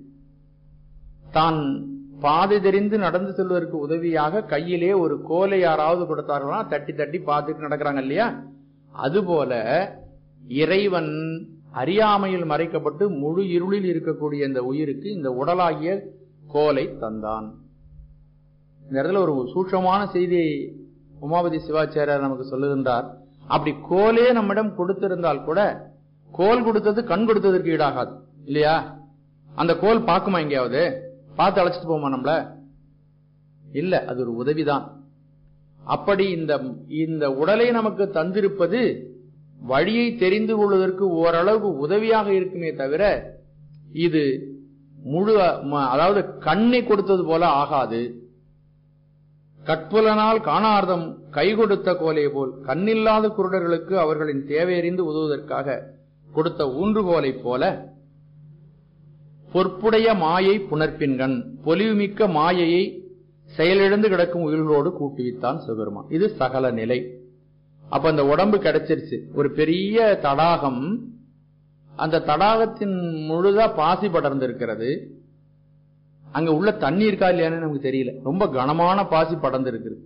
[SPEAKER 3] தான் பாதை தெரிந்து நடந்து செல்வதற்கு உதவியாக கையிலே ஒரு கோலை யாராவது கொடுத்தார்களா தட்டி தட்டி பார்த்துட்டு நடக்கிறாங்க இல்லையா அதுபோல இறைவன் அறியாமையில் மறைக்கப்பட்டு முழு இருளில் இருக்கக்கூடிய இந்த உயிருக்கு இந்த உடலாகிய கோலை தந்தான் இந்த இடத்துல ஒரு சூட்சமான செய்தியை உமாபதி சிவாச்சாரியார் நமக்கு சொல்லுகின்றார் அப்படி கோலே நம்மிடம் கொடுத்திருந்தால் கூட கோல் கொடுத்தது கண் கொடுத்ததற்கு ஈடாகாது இல்லையா அந்த கோல் பார்க்குமா எங்கேயாவது பார்த்து அழைச்சிட்டு போமா நம்மள இல்ல அது ஒரு உதவிதான் அப்படி இந்த இந்த உடலை நமக்கு தந்திருப்பது வழியை தெரிந்து கொள்வதற்கு ஓரளவுக்கு உதவியாக இருக்குமே தவிர இது முழு ம- அதாவது கண்ணை கொடுத்தது போல ஆகாது கட்புலனால் காணார்த்தம் கை கொடுத்த கோலை போல் கண்ணில்லாத குருடர்களுக்கு அவர்களின் தேவையறிந்து உதவுவதற்காக கொடுத்த ஊன்றுகோலைப் போல பொற்புடைய மாயை புணர்ப்பின்கண் பொலிவுமிக்க மாயையை செயலிழந்து கிடக்கும் உயிர்களோடு கூட்டுவித்தான் சிவபெருமான் இது சகல நிலை அப்ப அந்த உடம்பு கிடைச்சிருச்சு ஒரு பெரிய தடாகம் அந்த தடாகத்தின் முழுதா பாசி படர்ந்திருக்கிறது அங்க உள்ள தண்ணி இருக்கா இல்லையான்னு நமக்கு தெரியல ரொம்ப கனமான பாசி படர்ந்து இருக்குது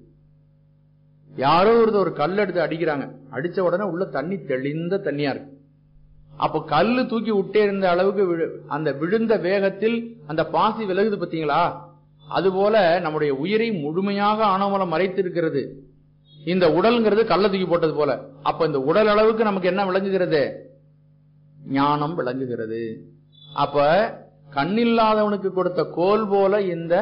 [SPEAKER 3] யாரோ ஒருத்தர் ஒரு கல் எடுத்து அடிக்கிறாங்க அடிச்ச உடனே உள்ள தண்ணி தெளிந்த தண்ணியா இருக்கு அப்ப கல்லு தூக்கி விட்டே இருந்த அளவுக்கு விழு- அந்த விழுந்த வேகத்தில் அந்த பாசி விலகுது பாத்தீங்களா அதுபோல நம்முடைய உயிரை முழுமையாக ஆணவமலம் மறைத்திருக்கிறது இந்த உடல்ங்கிறது கல்ல தூக்கி போட்டது போல அப்ப இந்த உடல் அளவுக்கு நமக்கு என்ன விளங்குகிறது ஞானம் விளங்குகிறது அப்ப கண்ணில்லாதவனுக்கு கொடுத்த கோல் போல இந்த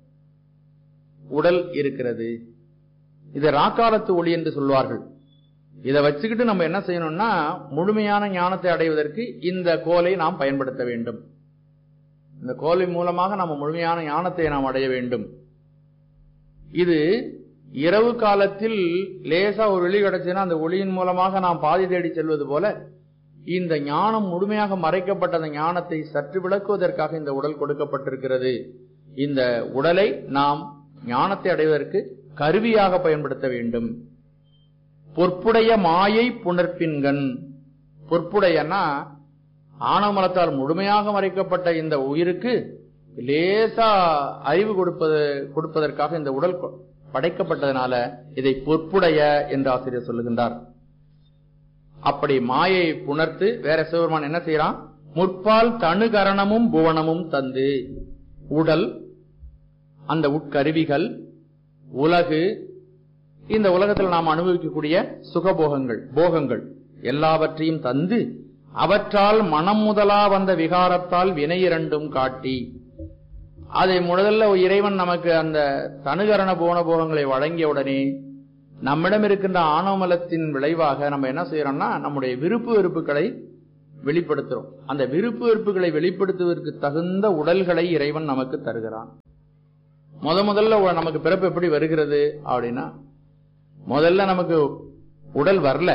[SPEAKER 3] உடல் இருக்கிறது இதை ராக்காலத்து ஒளி என்று சொல்வார்கள் இதை வச்சுக்கிட்டு நம்ம என்ன செய்யணும்னா முழுமையான ஞானத்தை அடைவதற்கு இந்த கோலை நாம் பயன்படுத்த வேண்டும் இந்த கோலை மூலமாக நம்ம முழுமையான ஞானத்தை நாம் அடைய வேண்டும் இது இரவு காலத்தில் லேசா ஒரு ஒளி கிடைச்சுன்னா அந்த ஒளியின் மூலமாக நாம் பாதி தேடி செல்வது போல இந்த ஞானம் முழுமையாக மறைக்கப்பட்ட அந்த ஞானத்தை சற்று விளக்குவதற்காக இந்த உடல் கொடுக்கப்பட்டிருக்கிறது இந்த உடலை நாம் ஞானத்தை அடைவதற்கு கருவியாக பயன்படுத்த வேண்டும் பொற்புடைய மாயை புணர்ப்பின்கண் பொற்புடையன்னா ஆணவமலத்தால் முழுமையாக மறைக்கப்பட்ட இந்த உயிருக்கு லேசா அறிவு கொடுப்பது கொடுப்பதற்காக இந்த உடல் கொ- படைக்கப்பட்டதனால இதை பொற்புடைய என்று ஆசிரியர் சொல்லுகின்றார் அப்படி மாயை புணர்த்து வேற சிவபெருமான் என்ன செய்யறான் முற்பால் தனுகரணமும் புவனமும் தந்து உடல் அந்த உட்கருவிகள் உலகு இந்த உலகத்தில் நாம் அனுபவிக்கக்கூடிய சுகபோகங்கள் போகங்கள் எல்லாவற்றையும் தந்து அவற்றால் மனம் முதலா வந்த விகாரத்தால் வினை இரண்டும் காட்டி அதை முதல்ல இறைவன் நமக்கு அந்த தனுகரண போன போகங்களை வழங்கிய உடனே நம்மிடம் இருக்கின்ற ஆணவமலத்தின் விளைவாக நம்ம என்ன செய்யறோம்னா நம்முடைய விருப்பு வெறுப்புகளை வெளிப்படுத்துறோம் அந்த விருப்பு வெறுப்புகளை வெளிப்படுத்துவதற்கு தகுந்த உடல்களை இறைவன் நமக்கு தருகிறான் முத முதல்ல உ- நமக்கு பிறப்பு எப்படி வருகிறது அப்படின்னா முதல்ல நமக்கு உடல் வரல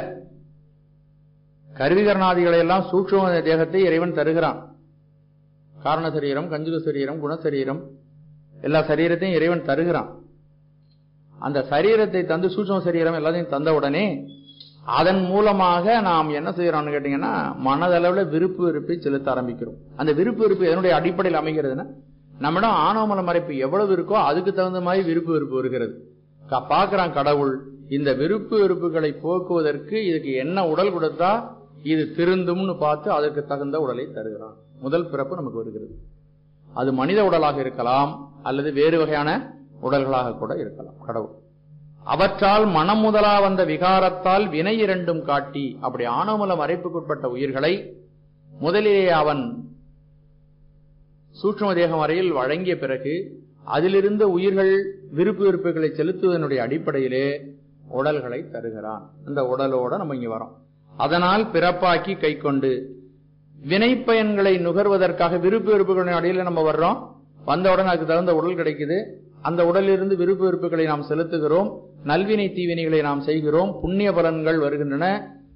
[SPEAKER 3] கருவிகரணாதிகளை எல்லாம் சூட்சும தேகத்தை இறைவன் தருகிறான் காரண சரீரம் கஞ்சுக சரீரம் குணசரீரம் எல்லா சரீரத்தையும் இறைவன் தருகிறான் அந்த சரீரத்தை தந்து சூட்சும சரீரம் எல்லாத்தையும் தந்த உடனே அதன் மூலமாக நாம் என்ன செய்யறோம்னு கேட்டீங்கன்னா மனதளவுல விருப்பு வெறுப்பை செலுத்த ஆரம்பிக்கிறோம் அந்த விருப்பு வெறுப்பு எதனுடைய அடிப்படையில் அமைகிறதுன்னா நம்மிடம் ஆணவமல மறைப்பு எவ்வளவு இருக்கோ அதுக்கு தகுந்த மாதிரி விருப்பு வெறுப்பு வருகிறது க- பார்க்கறான் கடவுள் இந்த விருப்பு வெறுப்புகளை போக்குவதற்கு இதுக்கு என்ன உடல் கொடுத்தா இது திருந்தும்னு பார்த்து அதற்கு தகுந்த உடலை தருகிறான் முதல் பிறப்பு நமக்கு வருகிறது அது மனித உடலாக இருக்கலாம் அல்லது வேறு வகையான உடல்களாக கூட இருக்கலாம் கடவுள் அவற்றால் மனம் முதலா வந்த விகாரத்தால் வினை இரண்டும் காட்டி அப்படி ஆணவமல மறைப்புக்குட்பட்ட உயிர்களை முதலிலே அவன் சூட்சும தேகம் வரையில் வழங்கிய பிறகு அதிலிருந்த உயிர்கள் விருப்பு வெறுப்புகளை செலுத்துவதனுடைய அடிப்படையிலே உடல்களை தருகிறான் அந்த உடலோட நம்ம இங்க வரோம் அதனால் பிறப்பாக்கி கை கொண்டு வினைப்பயன்களை நுகர்வதற்காக விருப்பு வெறுப்புகளின் அடியில் நம்ம வர்றோம் வந்தவுடன் அதுக்கு தகுந்த உடல் கிடைக்குது அந்த உடலிலிருந்து விருப்பு வெறுப்புகளை நாம் செலுத்துகிறோம் நல்வினை தீவினைகளை நாம் செய்கிறோம் புண்ணிய பலன்கள் வருகின்றன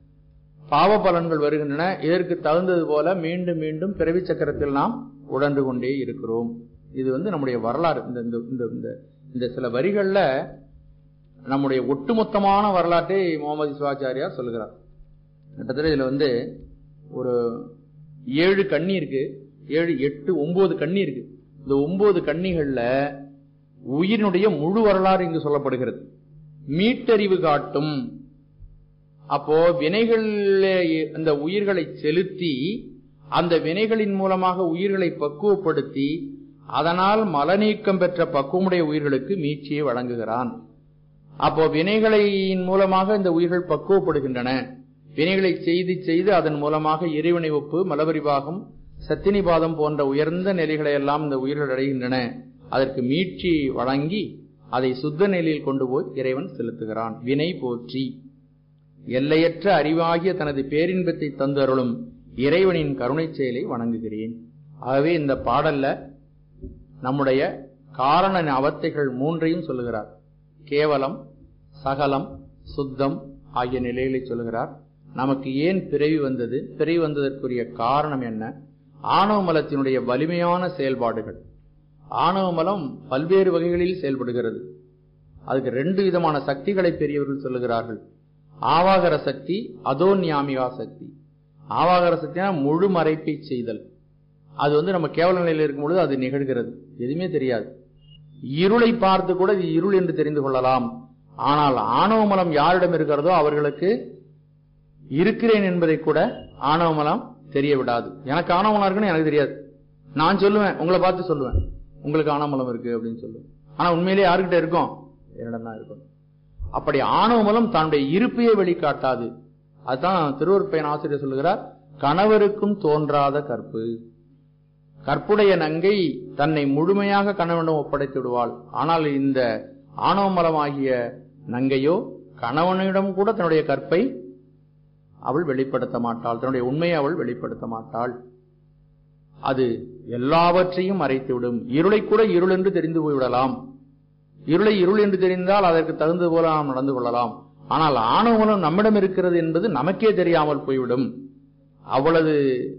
[SPEAKER 3] பாவ பலன்கள் வருகின்றன இதற்கு தகுந்தது போல மீண்டும் மீண்டும் பிறவி சக்கரத்தில் நாம் உடன்று கொண்டே இருக்கிறோம் இது வந்து நம்முடைய வரலாறு இந்த இந்த இந்த இந்த இந்த சில வரிகள்ல நம்முடைய ஒட்டுமொத்தமான வரலாற்றை முகமது சிவாச்சாரியார் சொல்லுகிறார் கிட்டத்தட்ட இதுல வந்து ஒரு ஏழு கண்ணி இருக்கு ஏழு எட்டு ஒன்பது கண்ணி இருக்கு இந்த ஒன்பது கண்ணிகள்ல உயிரினுடைய முழு வரலாறு இங்கு சொல்லப்படுகிறது மீட்டறிவு காட்டும் அப்போ வினைகளிலே அந்த உயிர்களை செலுத்தி அந்த வினைகளின் மூலமாக உயிர்களை பக்குவப்படுத்தி அதனால் மலநீக்கம் பெற்ற பக்குவமுடைய உயிர்களுக்கு மீட்சியை வழங்குகிறான் அப்போ வினைகளின் மூலமாக இந்த உயிர்கள் பக்குவப்படுகின்றன வினைகளை செய்து செய்து அதன் மூலமாக இறைவனை ஒப்பு மலபரிபாகம் சத்தினிபாதம் போன்ற உயர்ந்த நிலைகளை எல்லாம் இந்த உயிர்கள் அடைகின்றன அதற்கு மீட்சி வழங்கி அதை சுத்த நிலையில் கொண்டு போய் இறைவன் செலுத்துகிறான் வினை போற்றி எல்லையற்ற அறிவாகிய தனது பேரின்பத்தை தந்தருளும் இறைவனின் கருணை செயலை வணங்குகிறேன் ஆகவே இந்த பாடல்ல நம்முடைய காரண அவத்தைகள் மூன்றையும் சொல்லுகிறார் கேவலம் சகலம் சுத்தம் ஆகிய நிலைகளை சொல்லுகிறார் நமக்கு ஏன் பிறவி வந்தது பிறவி வந்ததற்குரிய காரணம் என்ன ஆணவ மலத்தினுடைய வலிமையான செயல்பாடுகள் ஆணவ மலம் பல்வேறு வகைகளில் செயல்படுகிறது அதுக்கு ரெண்டு விதமான சக்திகளை பெரியவர்கள் சொல்லுகிறார்கள் ஆவாகர சக்தி அதோன்யாமிகா சக்தி ஆவாகர சக்தினா முழு மறைப்பை செய்தல் அது வந்து நம்ம கேவல நிலையில் இருக்கும் பொழுது அது நிகழ்கிறது எதுவுமே தெரியாது இருளை பார்த்து கூட இது இருள் என்று தெரிந்து கொள்ளலாம் ஆனால் ஆணவ மலம் யாரிடம் இருக்கிறதோ அவர்களுக்கு இருக்கிறேன் என்பதை கூட ஆணவ மலம் தெரிய விடாது எனக்கு ஆணவ மலம் இருக்குன்னு எனக்கு தெரியாது நான் சொல்லுவேன் உங்களை பார்த்து சொல்லுவேன் உங்களுக்கு ஆணவ மலம் இருக்கு அப்படின்னு சொல்லுவேன் ஆனா உண்மையிலேயே யாருக்கிட்ட இருக்கும் என்னிடம் தான் இருக்கும் அப்படி ஆணவ மலம் தன்னுடைய இருப்பையே வெளிக்காட்டாது அதுதான் திருவருப்பையன் ஆசிரியர் சொல்லுகிறார் கணவருக்கும் தோன்றாத கற்பு கற்புடைய நங்கை தன்னை முழுமையாக கணவனிடம் ஒப்படைத்து விடுவாள் ஆனால் இந்த ஆணவ மலமாகிய நங்கையோ கணவனிடம் கூட தன்னுடைய கற்பை அவள் வெளிப்படுத்த மாட்டாள் தன்னுடைய உண்மையை அவள் வெளிப்படுத்த மாட்டாள் அது எல்லாவற்றையும் மறைத்துவிடும் இருளை கூட இருள் என்று தெரிந்து போய்விடலாம் இருளை இருள் என்று தெரிந்தால் அதற்கு தகுந்தது போல நாம் நடந்து கொள்ளலாம் ஆனால் ஆணவம் நம்மிடம் இருக்கிறது என்பது நமக்கே தெரியாமல் போய்விடும் அவ்வளவு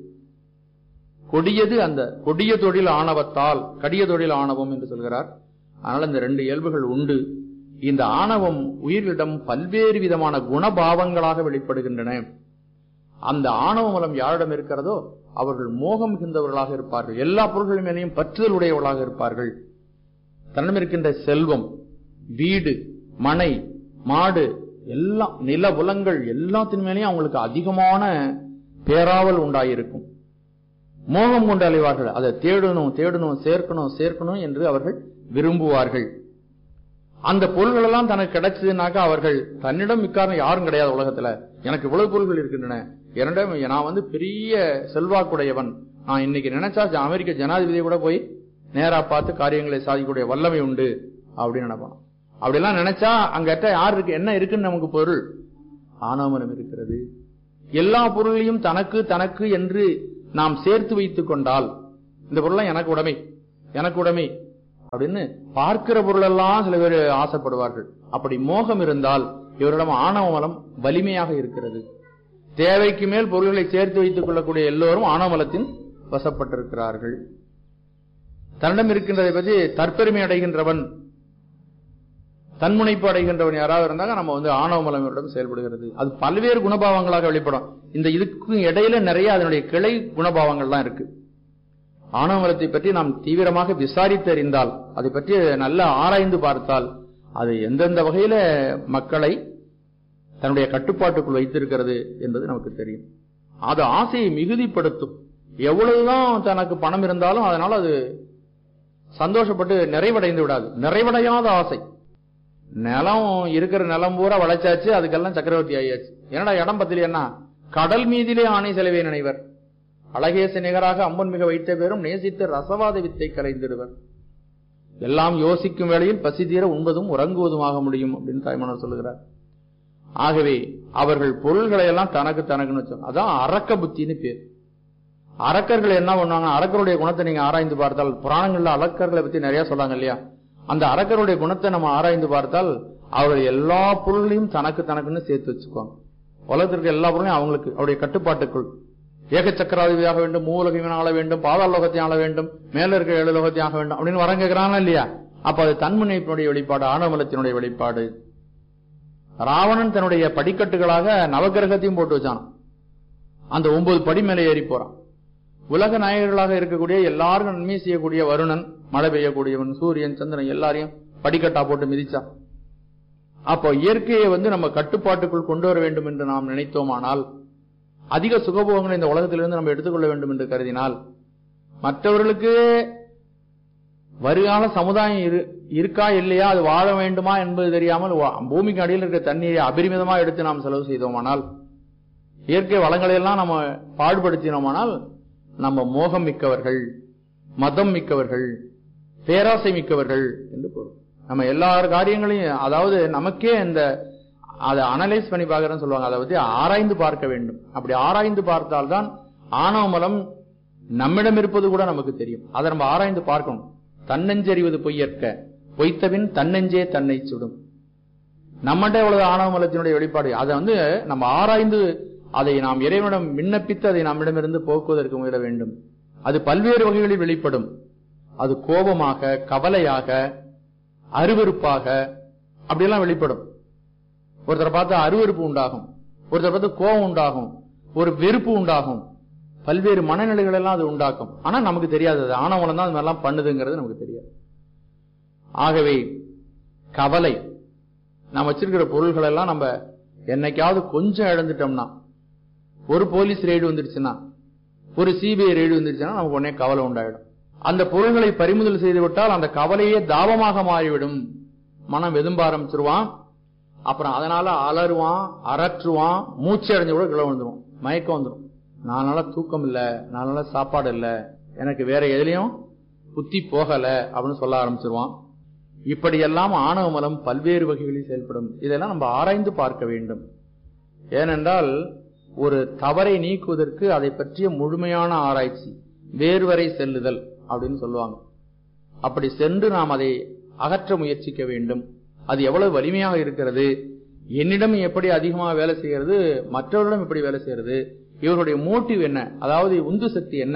[SPEAKER 3] கொடியது அந்த கொடிய தொழில் ஆணவத்தால் கடிய தொழில் ஆணவம் என்று சொல்கிறார் அதனால் இந்த ரெண்டு இயல்புகள் உண்டு இந்த ஆணவம் உயிர்களிடம் பல்வேறு விதமான குணபாவங்களாக வெளிப்படுகின்றன அந்த ஆணவ மூலம் யாரிடம் இருக்கிறதோ அவர்கள் மோகம் மிகுந்தவர்களாக இருப்பார்கள் எல்லா பொருள்கள் மேலேயும் பற்றுதல் உடையவர்களாக இருப்பார்கள் தன்னிடம் இருக்கின்ற செல்வம் வீடு மனை மாடு எல்லாம் நில புலங்கள் எல்லாத்தின் மேலேயும் அவங்களுக்கு அதிகமான பேராவல் உண்டாயிருக்கும் மோகம் கொண்டு அலைவார்கள் அதை தேடணும் தேடணும் சேர்க்கணும் சேர்க்கணும் என்று அவர்கள் விரும்புவார்கள் அந்த பொருள்கள் எல்லாம் தனக்கு கிடைச்சதுனாக்கா அவர்கள் தன்னிடம் மிக்காரம் யாரும் கிடையாது உலகத்துல எனக்கு இவ்வளவு பொருள்கள் இருக்கின்றன என்னிடம் நான் வந்து பெரிய செல்வாக்குடையவன் நான் இன்னைக்கு நினைச்சா அமெரிக்க ஜனாதிபதியை கூட போய் நேரா பார்த்து காரியங்களை சாதிக்கக்கூடிய வல்லமை உண்டு அப்படின்னு நினைப்பான் அப்படிலாம் நினைச்சா அங்கிட்ட யார் இருக்கு என்ன இருக்குன்னு நமக்கு பொருள் ஆணவமனம் இருக்கிறது எல்லா பொருளையும் தனக்கு தனக்கு என்று நாம் சேர்த்து வைத்துக் கொண்டால் இந்த பொருள்லாம் எனக்கு உடைமை எனக்கு உடைமை அப்படின்னு பார்க்கிற பொருளெல்லாம் சில பேர் ஆசைப்படுவார்கள் அப்படி மோகம் இருந்தால் இவரிடம் ஆணவ மலம் வலிமையாக இருக்கிறது தேவைக்கு மேல் பொருள்களை சேர்த்து வைத்துக் கொள்ளக்கூடிய எல்லோரும் ஆணவமலத்தின் வசப்பட்டிருக்கிறார்கள் தன்னிடம் இருக்கின்றதை பற்றி தற்பெருமை அடைகின்றவன் தன்முனைப்பு அடைகின்றவன் யாராவது இருந்தாங்க நம்ம வந்து ஆணவ மலமிடம் செயல்படுகிறது அது பல்வேறு குணபாவங்களாக வெளிப்படும் இந்த இதுக்கு இடையில நிறைய அதனுடைய கிளை குணபாவங்கள்லாம் இருக்கு ஆணவ மலத்தை பற்றி நாம் தீவிரமாக விசாரித்து அறிந்தால் அதை பற்றி நல்லா ஆராய்ந்து பார்த்தால் அது எந்தெந்த வகையில மக்களை தன்னுடைய கட்டுப்பாட்டுக்குள் வைத்திருக்கிறது என்பது நமக்கு தெரியும் அது ஆசையை மிகுதிப்படுத்தும் எவ்வளவுதான் தனக்கு பணம் இருந்தாலும் அதனால அது சந்தோஷப்பட்டு நிறைவடைந்து விடாது நிறைவடையாத ஆசை நிலம் இருக்கிற நிலம் பூரா வளைச்சாச்சு அதுக்கெல்லாம் சக்கரவர்த்தி ஆயாச்சு என்னடா இடம் பத்திலேன்னா கடல் மீதிலே ஆணை செலவே நினைவர் அழகேச நிகராக அம்பன் மிக வைத்த பேரும் நேசித்த ரசவாத வித்தை கலைந்திடுவர் எல்லாம் யோசிக்கும் வேளையில் பசி தீர உண்பதும் உறங்குவதுமாக முடியும் அப்படின்னு தாய்மன்னர் சொல்லுகிறார் ஆகவே அவர்கள் பொருள்களை எல்லாம் தனக்கு தனக்குன்னு வச்சாங்க அதான் அரக்க புத்தின்னு பேர் அரக்கர்கள் என்ன பண்ணுவாங்க அரக்கருடைய குணத்தை நீங்க ஆராய்ந்து பார்த்தால் புராணங்கள்ல அரக்கர்களை பத்தி நிறைய சொல்றாங்க இல்லையா அந்த அரக்கருடைய குணத்தை நம்ம ஆராய்ந்து பார்த்தால் அவர்கள் எல்லா பொருளையும் தனக்கு தனக்குன்னு சேர்த்து வச்சுக்குவாங்க உலகத்திற்கு எல்லா பொருளையும் அவங்களுக்கு அவருடைய கட்டுப்பாட்டுக்குள் ஏக சக்கராதிபதியாக வேண்டும் மூலகைவன் ஆள வேண்டும் பாதாள லோகத்தை ஆள வேண்டும் மேல இருக்கிற ஏழு லோகத்தை ஆக வேண்டும் அப்படின்னு வரம் கேட்கிறானா இல்லையா அப்ப அது தன்முனைப்பினுடைய வெளிப்பாடு ஆணவமலத்தினுடைய வெளிப்பாடு ராவணன் தன்னுடைய படிக்கட்டுகளாக நவகிரகத்தையும் போட்டு வச்சான் அந்த ஒன்பது படி மேலே ஏறி போறான் உலக நாயகர்களாக இருக்கக்கூடிய எல்லாருக்கும் நன்மை செய்யக்கூடிய வருணன் மழை பெய்யக்கூடியவன் சூரியன் சந்திரன் எல்லாரையும் படிக்கட்டா போட்டு மிதிச்சான் அப்போ இயற்கையை வந்து நம்ம கட்டுப்பாட்டுக்குள் கொண்டு வர வேண்டும் என்று நாம் நினைத்தோமானால் அதிக சுகபோகங்களை இந்த உலகத்திலிருந்து நம்ம எடுத்துக்கொள்ள வேண்டும் என்று கருதினால் மற்றவர்களுக்கு வருகால சமுதாயம் இரு- இருக்கா இல்லையா அது வாழ வேண்டுமா என்பது தெரியாமல் வா- பூமிக்கு அடியில் இருக்கிற தண்ணீரை அபரிமிதமா எடுத்து நாம் செலவு செய்தோமானால் இயற்கை வளங்களை எல்லாம் நம்ம பாடுபடுத்தினோமானால் நம்ம மோகம் மிக்கவர்கள் மதம் மிக்கவர்கள் பேராசை மிக்கவர்கள் என்று பொருள் நம்ம எல்லா காரியங்களையும் அதாவது நமக்கே இந்த அதை அனலைஸ் பண்ணி பார்க்கறேன்னு சொல்லுவாங்க அதை பத்தி ஆராய்ந்து பார்க்க வேண்டும் அப்படி ஆராய்ந்து பார்த்தால்தான் ஆணவ மலம் நம்மிடம் இருப்பது கூட நமக்கு தெரியும் அதை நம்ம ஆராய்ந்து பார்க்கணும் தன்னஞ்சறிவது பொய்யற்க பொய்த்தபின் தன்னெஞ்சே தன்னை சுடும் நம்மகிட்ட எவ்வளவு ஆணவ மலத்தினுடைய வெளிப்பாடு அதை வந்து நம்ம ஆராய்ந்து அதை நாம் இறைவனிடம் விண்ணப்பித்து அதை நம்மிடமிருந்து போக்குவதற்கு முயல வேண்டும் அது பல்வேறு வகைகளில் வெளிப்படும் அது கோபமாக கவலையாக அருவருப்பாக அப்படியெல்லாம் வெளிப்படும் ஒருத்தரை பார்த்து அருவருப்பு உண்டாகும் ஒருத்தரை பார்த்து கோபம் உண்டாகும் ஒரு வெறுப்பு உண்டாகும் பல்வேறு மனநிலைகள் எல்லாம் அது உண்டாக்கும் ஆனா நமக்கு தெரியாது அது ஆணவலம் தான் அது மாதிரிலாம் பண்ணுதுங்கிறது நமக்கு தெரியாது ஆகவே கவலை நாம் வச்சிருக்கிற பொருள்கள் எல்லாம் நம்ம என்னைக்காவது கொஞ்சம் இழந்துட்டோம்னா ஒரு போலீஸ் ரெய்டு வந்துருச்சுன்னா ஒரு சிபிஐ ரெய்டு வந்துருச்சுன்னா நமக்கு உடனே கவலை உண்டாயிடும் அந்த பொருள்களை பறிமுதல் செய்து விட்டால் அந்த கவலையே தாபமாக மாறிவிடும் மனம் வெதும்ப ஆரம்பிச்சிருவான் அப்புறம் அதனால அலறுவான் அரற்றுவான் மூச்சு அடைஞ்சு கூட கிளம்ப வந்துடும் மயக்கம் வந்துடும் நாலு நாளா தூக்கம் இல்ல நாலு நாளா சாப்பாடு இல்ல எனக்கு வேற எதுலயும் புத்தி போகல அப்படின்னு சொல்ல ஆரம்பிச்சிருவான் இப்படியெல்லாம் ஆணவ மலம் பல்வேறு வகைகளில் செயல்படும் இதெல்லாம் நம்ம ஆராய்ந்து பார்க்க வேண்டும் ஏனென்றால் ஒரு தவறை நீக்குவதற்கு அதை பற்றிய முழுமையான ஆராய்ச்சி வேறுவரை செல்லுதல் அப்படின்னு சொல்லுவாங்க அப்படி சென்று நாம் அதை அகற்ற முயற்சிக்க வேண்டும் அது எவ்வளவு வலிமையாக இருக்கிறது என்னிடம் எப்படி அதிகமாக வேலை செய்கிறது மற்றவரிடம் எப்படி வேலை செய்கிறது இவருடைய மோட்டிவ் என்ன அதாவது உந்து சக்தி என்ன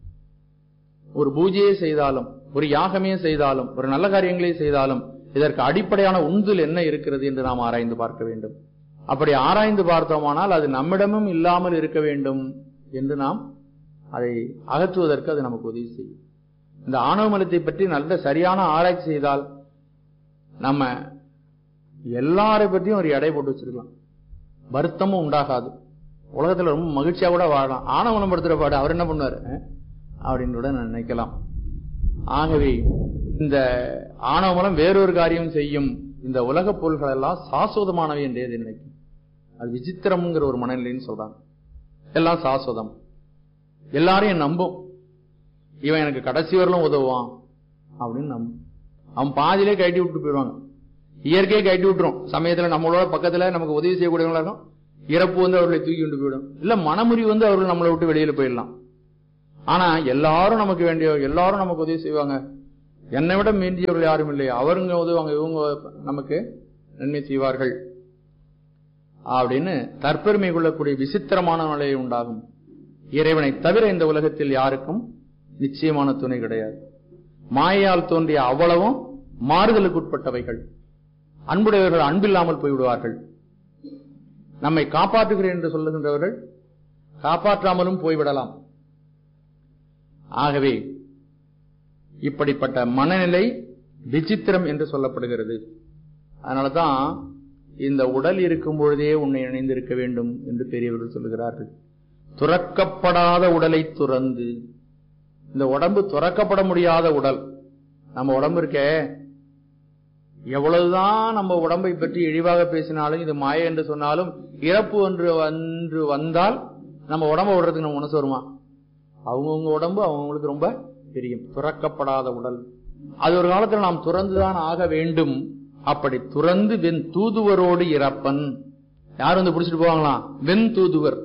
[SPEAKER 3] ஒரு பூஜையை செய்தாலும் ஒரு யாகமே செய்தாலும் ஒரு நல்ல காரியங்களே செய்தாலும் இதற்கு அடிப்படையான உந்துல் என்ன இருக்கிறது என்று நாம் ஆராய்ந்து பார்க்க வேண்டும் அப்படி ஆராய்ந்து பார்த்தோமானால் அது நம்மிடமும் இல்லாமல் இருக்க வேண்டும் என்று நாம் அதை அகற்றுவதற்கு அது நமக்கு உதவி செய்யும் இந்த ஆணவ மலத்தை பற்றி நல்ல சரியான ஆராய்ச்சி செய்தால் நம்ம எல்லாரை பற்றியும் ஒரு எடை போட்டு வச்சிருக்கலாம் வருத்தமும் உண்டாகாது உலகத்துல ரொம்ப மகிழ்ச்சியா கூட வாழலாம் ஆணவனம் படுத்துற பாடு அவர் என்ன பண்ணுவாரு அஹ்? அப்படின்னு கூட நான் நினைக்கலாம் ஆகவே இந்த ஆணவ மலம் வேறொரு காரியம் செய்யும் இந்த உலக பொருள்கள் எல்லாம் சாஸ்வதமானவை என்றே இது நினைக்கும் அது விசித்திரம்ங்கிற ஒரு மனநிலைன்னு சொல்றாங்க எல்லாம் சாஸ்வதம் எல்லாரையும் நம்பும் இவன் எனக்கு கடைசி வரலும் உதவுவான் அப்படின்னு நம் அவன் பாதியிலே கட்டி விட்டு போயிடுவாங்க இயற்கையை கட்டி விட்டுரும் சமயத்துல நம்மளோட பக்கத்துல நமக்கு உதவி செய்யக்கூடியவங்களா இருக்கும் இறப்பு வந்து அவர்களை தூக்கி கொண்டு போயிடும் இல்ல மனமுறி வந்து அவர்கள் நம்மளை விட்டு வெளியில போயிடலாம் ஆனா எல்லாரும் நமக்கு வேண்டிய எல்லாரும் நமக்கு உதவி செய்வாங்க என்னை விட மீண்டியவர்கள் யாரும் இல்லை அவருங்க உதவுவாங்க இவங்க நமக்கு நன்மை செய்வார்கள் அப்படின்னு தற்பெருமை கொள்ளக்கூடிய விசித்திரமான நிலை உண்டாகும் இறைவனை தவிர இந்த உலகத்தில் யாருக்கும் நிச்சயமான துணை கிடையாது மாயையால் தோன்றிய அவ்வளவும் மாறுதலுக்குட்பட்டவைகள் அன்புடையவர்கள் அன்பில்லாமல் போய்விடுவார்கள் நம்மை காப்பாற்றுகிறேன் என்று சொல்லுகின்றவர்கள் காப்பாற்றாமலும் போய்விடலாம் ஆகவே இப்படிப்பட்ட மனநிலை விசித்திரம் என்று சொல்லப்படுகிறது அதனாலதான் இந்த உடல் இருக்கும் பொழுதே உன்னை இணைந்திருக்க வேண்டும் என்று பெரியவர்கள் சொல்லுகிறார்கள் துறக்கப்படாத உடலை துறந்து இந்த உடம்பு துறக்கப்பட முடியாத உடல் நம்ம உடம்பு இருக்க எவ்வளவுதான் நம்ம உடம்பை பற்றி இழிவாக பேசினாலும் இது மாய என்று சொன்னாலும் இறப்பு ஒன்று வந்து வந்தால் நம்ம உடம்ப விடுறதுக்கு நம்ம மனசு வருமா அவங்கவுங்க உடம்பு அவங்களுக்கு ரொம்ப தெரியும் துறக்கப்படாத உடல் அது ஒரு காலத்தில் நாம் துறந்துதான் ஆக வேண்டும் அப்படி துறந்து வெண் தூதுவரோடு இறப்பன் யார் வந்து பிடிச்சிட்டு போவாங்களாம் வெண் தூதுவர்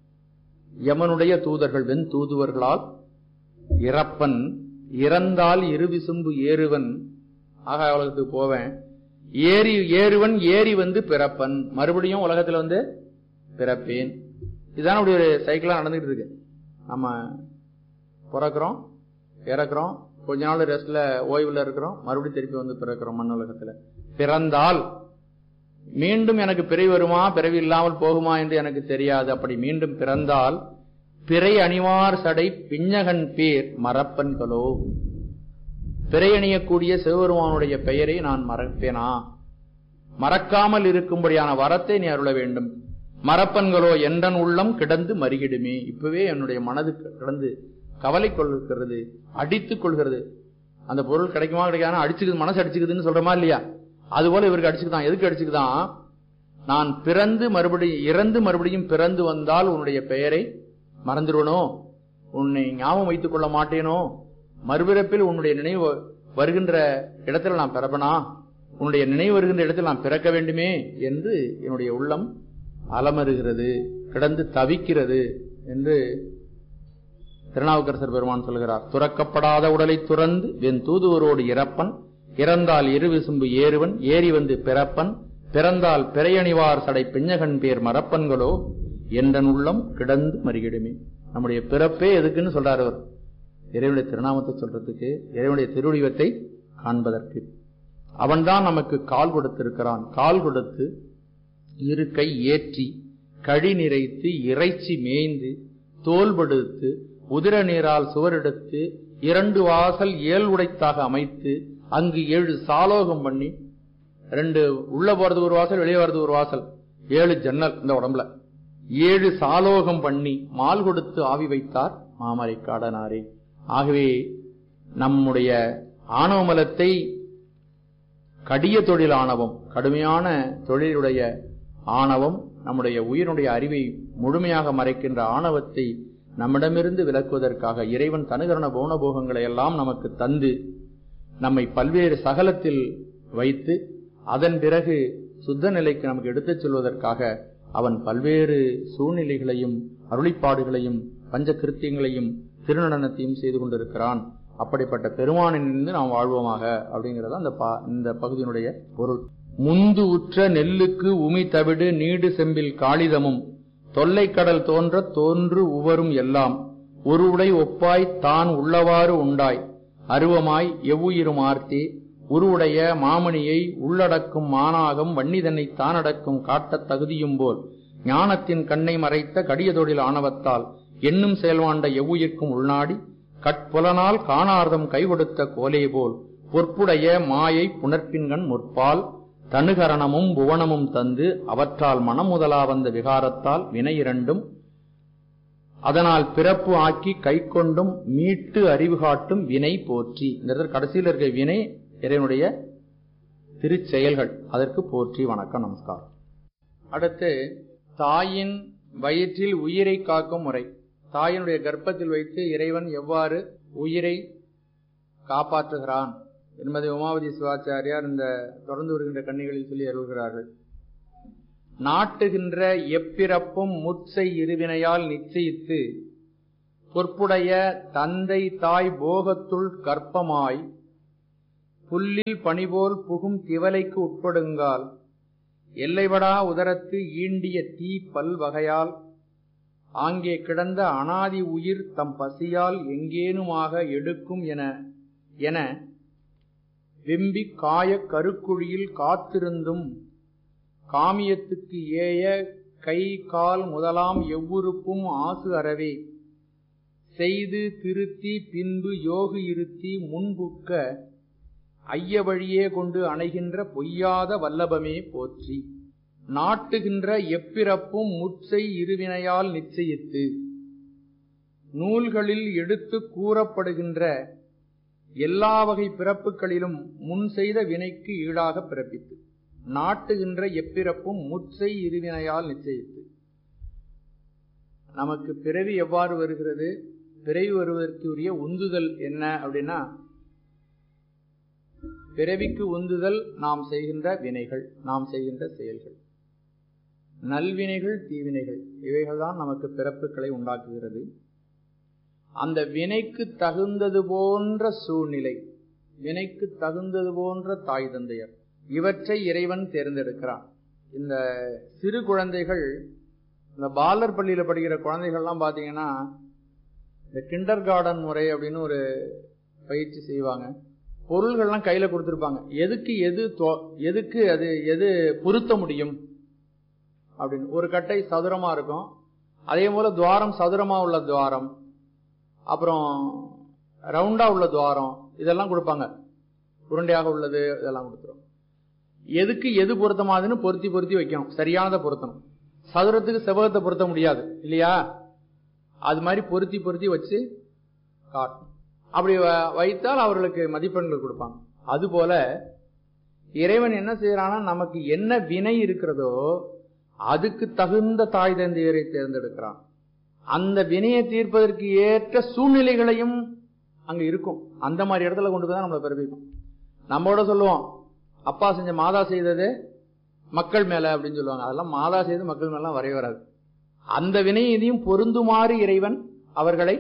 [SPEAKER 3] யமனுடைய தூதர்கள் வெண் தூதுவர்களால் இறப்பன் இறந்தால் இருவிசும்பு ஏறுவன் ஆக உலகத்துக்கு போவேன் ஏறி ஏறுவன் ஏறி வந்து பிறப்பன் மறுபடியும் உலகத்துல வந்து பிறப்பேன் இதுதான் அப்படி ஒரு சைக்கிளா நடந்துகிட்டு இருக்கு நம்ம பிறக்கிறோம் இறக்குறோம் கொஞ்ச நாள் ரெஸ்ட்ல ஓய்வுல இருக்கிறோம் மறுபடியும் திருப்பி வந்து பிறக்கிறோம் மண் உலகத்துல பிறந்தால் மீண்டும் எனக்கு பிறவி வருமா பிறவி இல்லாமல் போகுமா என்று எனக்கு தெரியாது அப்படி மீண்டும் பிறந்தால் பிறை அணிவார் சடை பிஞ்சகன் பேர் மறப்பன்களோ பிறை அணியக்கூடிய சிவபெருமானுடைய பெயரை நான் மறப்பேனா மறக்காமல் இருக்கும்படியான வரத்தை நீ அருள வேண்டும் மறப்பன்களோ என்றன் உள்ளம் கிடந்து மறிகிடுமே இப்பவே என்னுடைய மனது கிடந்து கவலை கொள்கிறது அடித்துக் கொள்கிறது அந்த பொருள் கிடைக்குமா கிடைக்காது அடிச்சுக்குது மனசு அடிச்சுக்குதுன்னு சொல்றமா இல்லையா அது போல இவருக்கு அடிச்சுக்குதான் எதுக்கு அடிச்சுக்குதான் நான் பிறந்து மறுபடியும் இறந்து மறுபடியும் பிறந்து வந்தால் உன்னுடைய பெயரை மறந்துடுவனோ உன்னை ஞாபகம் வைத்துக் கொள்ள மாட்டேனோ மறுபிறப்பில் உன்னுடைய நினைவு வருகின்ற இடத்துல நான் பிறப்பனா உன்னுடைய நினைவு வருகின்ற இடத்தில் நான் பிறக்க வேண்டுமே என்று என்னுடைய உள்ளம் அலமருகிறது கிடந்து தவிக்கிறது என்று திருநாவுக்கரசர் பெருமான் சொல்கிறார் துறக்கப்படாத உடலை துறந்து வெண் தூதுவரோடு இறப்பன் இறந்தால் இரு விசும்பு ஏறுவன் ஏறி வந்து பிறப்பன் பிறந்தால் பிறையணிவார் சடை பிஞ்சகன் பேர் மறப்பன்களோ என்றன் உள்ளம் கிடந்து மறிகிடுமே நம்முடைய பிறப்பே எதுக்குன்னு சொல்றார் அவர் இறைவனுடைய திருநாமத்தை சொல்றதுக்கு இறைவனுடைய திருவடிவத்தை காண்பதற்கு அவன்தான் நமக்கு கால் கொடுத்திருக்கிறான் கால் கொடுத்து இரு கை ஏற்றி கழி நிறைத்து இறைச்சி மேய்ந்து தோல்படுத்து உதிர நீரால் சுவரெடுத்து இரண்டு வாசல் ஏழு உடைத்தாக அமைத்து அங்கு ஏழு சாலோகம் பண்ணி ரெண்டு உள்ள போறது ஒரு வாசல் வெளியே வர்றது ஒரு வாசல் ஏழு ஜன்னல் இந்த உடம்புல ஏழு சாலோகம் பண்ணி மால் கொடுத்து ஆவி வைத்தார் மாமரை காடனாரே ஆகவே நம்முடைய ஆணவமலத்தை கடிய தொழில் ஆணவம் கடுமையான தொழிலுடைய ஆணவம் நம்முடைய உயிரினுடைய அறிவை முழுமையாக மறைக்கின்ற ஆணவத்தை நம்மிடமிருந்து விலக்குவதற்காக இறைவன் தனுகரண போனபோகங்களை எல்லாம் நமக்கு தந்து நம்மை பல்வேறு சகலத்தில் வைத்து அதன் பிறகு சுத்த நிலைக்கு நமக்கு எடுத்துச் செல்வதற்காக அவன் பல்வேறு சூழ்நிலைகளையும் அருளிப்பாடுகளையும் பஞ்ச கிருத்தியங்களையும் திருநடனத்தையும் செய்து கொண்டிருக்கிறான் அப்படிப்பட்ட பெருமானிலிருந்து நாம் வாழ்வோமாக அப்படிங்கறது அந்த பா- இந்த பகுதியினுடைய பொருள் முந்து உற்ற நெல்லுக்கு உமி தவிடு நீடு செம்பில் காளிதமும் தொல்லைக்கடல் தோன்ற தோன்று உவரும் எல்லாம் ஒருவுடை ஒப்பாய் தான் உள்ளவாறு உண்டாய் அருவமாய் எவ்வுயிரும் ஆர்த்தி உருவுடைய மாமணியை உள்ளடக்கும் மானாகம் வன்னிதனை தானடக்கும் காட்டத் தகுதியும் போல் ஞானத்தின் கண்ணை மறைத்த கடிய தொழில் ஆணவத்தால் எண்ணும் செயல்வாண்ட எவ்வுயிர்க்கும் உள்நாடி கட்புலனால் காணார்தம் கைகொடுத்த கோலே போல் பொற்புடைய மாயை புணர்ப்பின்கண் முற்பால் தனுகரணமும் புவனமும் தந்து அவற்றால் மனம் முதலா வந்த விகாரத்தால் வினை இரண்டும் அதனால் பிறப்பு ஆக்கி கைக்கொண்டும் மீட்டு அறிவு காட்டும் வினை போற்றி இந்த இடத்துல கடைசியில் இருக்க வினை இறைவனுடைய திருச்செயல்கள் அதற்கு போற்றி வணக்கம் நமஸ்காரம் அடுத்து தாயின் வயிற்றில் உயிரை காக்கும் முறை தாயினுடைய கர்ப்பத்தில் வைத்து இறைவன் எவ்வாறு உயிரை காப்பாற்றுகிறான் என்பதை உமாவதி சிவாச்சாரியார் இந்த தொடர்ந்து வருகின்ற கண்ணிகளில் சொல்லி அருள்கிறார்கள் நாட்டுகின்ற எப்பிறப்பும் முற்சை இருவினையால் நிச்சயித்து பொற்புடைய தந்தை தாய் போகத்துள் கற்பமாய் புல்லில் பணிபோல் புகும் திவலைக்கு உட்படுங்கால் எல்லைவடா உதரத்து ஈண்டிய தீ பல்வகையால் ஆங்கே கிடந்த அனாதி உயிர் தம் பசியால் எங்கேனுமாக எடுக்கும் என என வெம்பி காய கருக்குழியில் காத்திருந்தும் காமியத்துக்கு ஏய கை கால் முதலாம் எவ்வுறுப்பும் ஆசு அறவே செய்து திருத்தி பின்பு யோகு இருத்தி முன்புக்க ஐய வழியே கொண்டு அணைகின்ற பொய்யாத வல்லபமே போற்றி நாட்டுகின்ற எப்பிறப்பும் முற்சை இருவினையால் நிச்சயித்து நூல்களில் எடுத்து கூறப்படுகின்ற எல்லா வகை பிறப்புகளிலும் முன் செய்த வினைக்கு ஈடாக பிறப்பித்து நாட்டுகின்ற எப்பிறப்பும் முற்சை இருவினையால் நிச்சயித்து நமக்கு பிறவி எவ்வாறு வருகிறது பிறவி வருவதற்குரிய உந்துதல் என்ன அப்படின்னா பிறவிக்கு உந்துதல் நாம் செய்கின்ற வினைகள் நாம் செய்கின்ற செயல்கள் நல்வினைகள் தீவினைகள் இவைகள்தான் நமக்கு பிறப்புகளை உண்டாக்குகிறது அந்த வினைக்கு தகுந்தது போன்ற சூழ்நிலை வினைக்கு தகுந்தது போன்ற தாய் தந்தையர் இவற்றை இறைவன் தேர்ந்தெடுக்கிறான் இந்த சிறு குழந்தைகள் இந்த பாலர் பள்ளியில் படிக்கிற குழந்தைகள்லாம் பார்த்தீங்கன்னா இந்த கிண்டர் கார்டன் முறை அப்படின்னு ஒரு பயிற்சி செய்வாங்க பொருள்கள்லாம் கையில் கொடுத்துருப்பாங்க எதுக்கு எது எதுக்கு அது எது பொருத்த முடியும் அப்படின்னு ஒரு கட்டை சதுரமா இருக்கும் அதே போல துவாரம் சதுரமா உள்ள துவாரம் அப்புறம் ரவுண்டா உள்ள துவாரம் இதெல்லாம் கொடுப்பாங்க உருண்டையாக உள்ளது இதெல்லாம் கொடுத்துரும் எதுக்கு எது பொருத்தமாதுன்னு பொருத்தி பொருத்தி வைக்கணும் சரியானதை பொருத்தணும் சதுரத்துக்கு செவ்வகத்தை பொருத்த முடியாது இல்லையா அது மாதிரி பொருத்தி பொருத்தி வச்சு காட்டணும் அப்படி வைத்தால் அவர்களுக்கு மதிப்பெண்கள் கொடுப்பாங்க அதுபோல இறைவன் என்ன செய்யறான்னா நமக்கு என்ன வினை இருக்கிறதோ அதுக்கு தகுந்த தாய் தந்தையரை தேர்ந்தெடுக்கிறான் அந்த வினையை தீர்ப்பதற்கு ஏற்ற சூழ்நிலைகளையும் அங்க இருக்கும் அந்த மாதிரி இடத்துல கொண்டு போய் தான் நம்மளை பிறப்பிக்கும் நம்மளோட சொல்லுவோம் அப்பா செஞ்ச மாதா செய்தது மக்கள் மேல அப்படின்னு சொல்லுவாங்க அதெல்லாம் மாதா செய்து மக்கள் மேலாம் வரைய வராது அந்த வினையையும் பொருந்துமாறு இறைவன் அவர்களை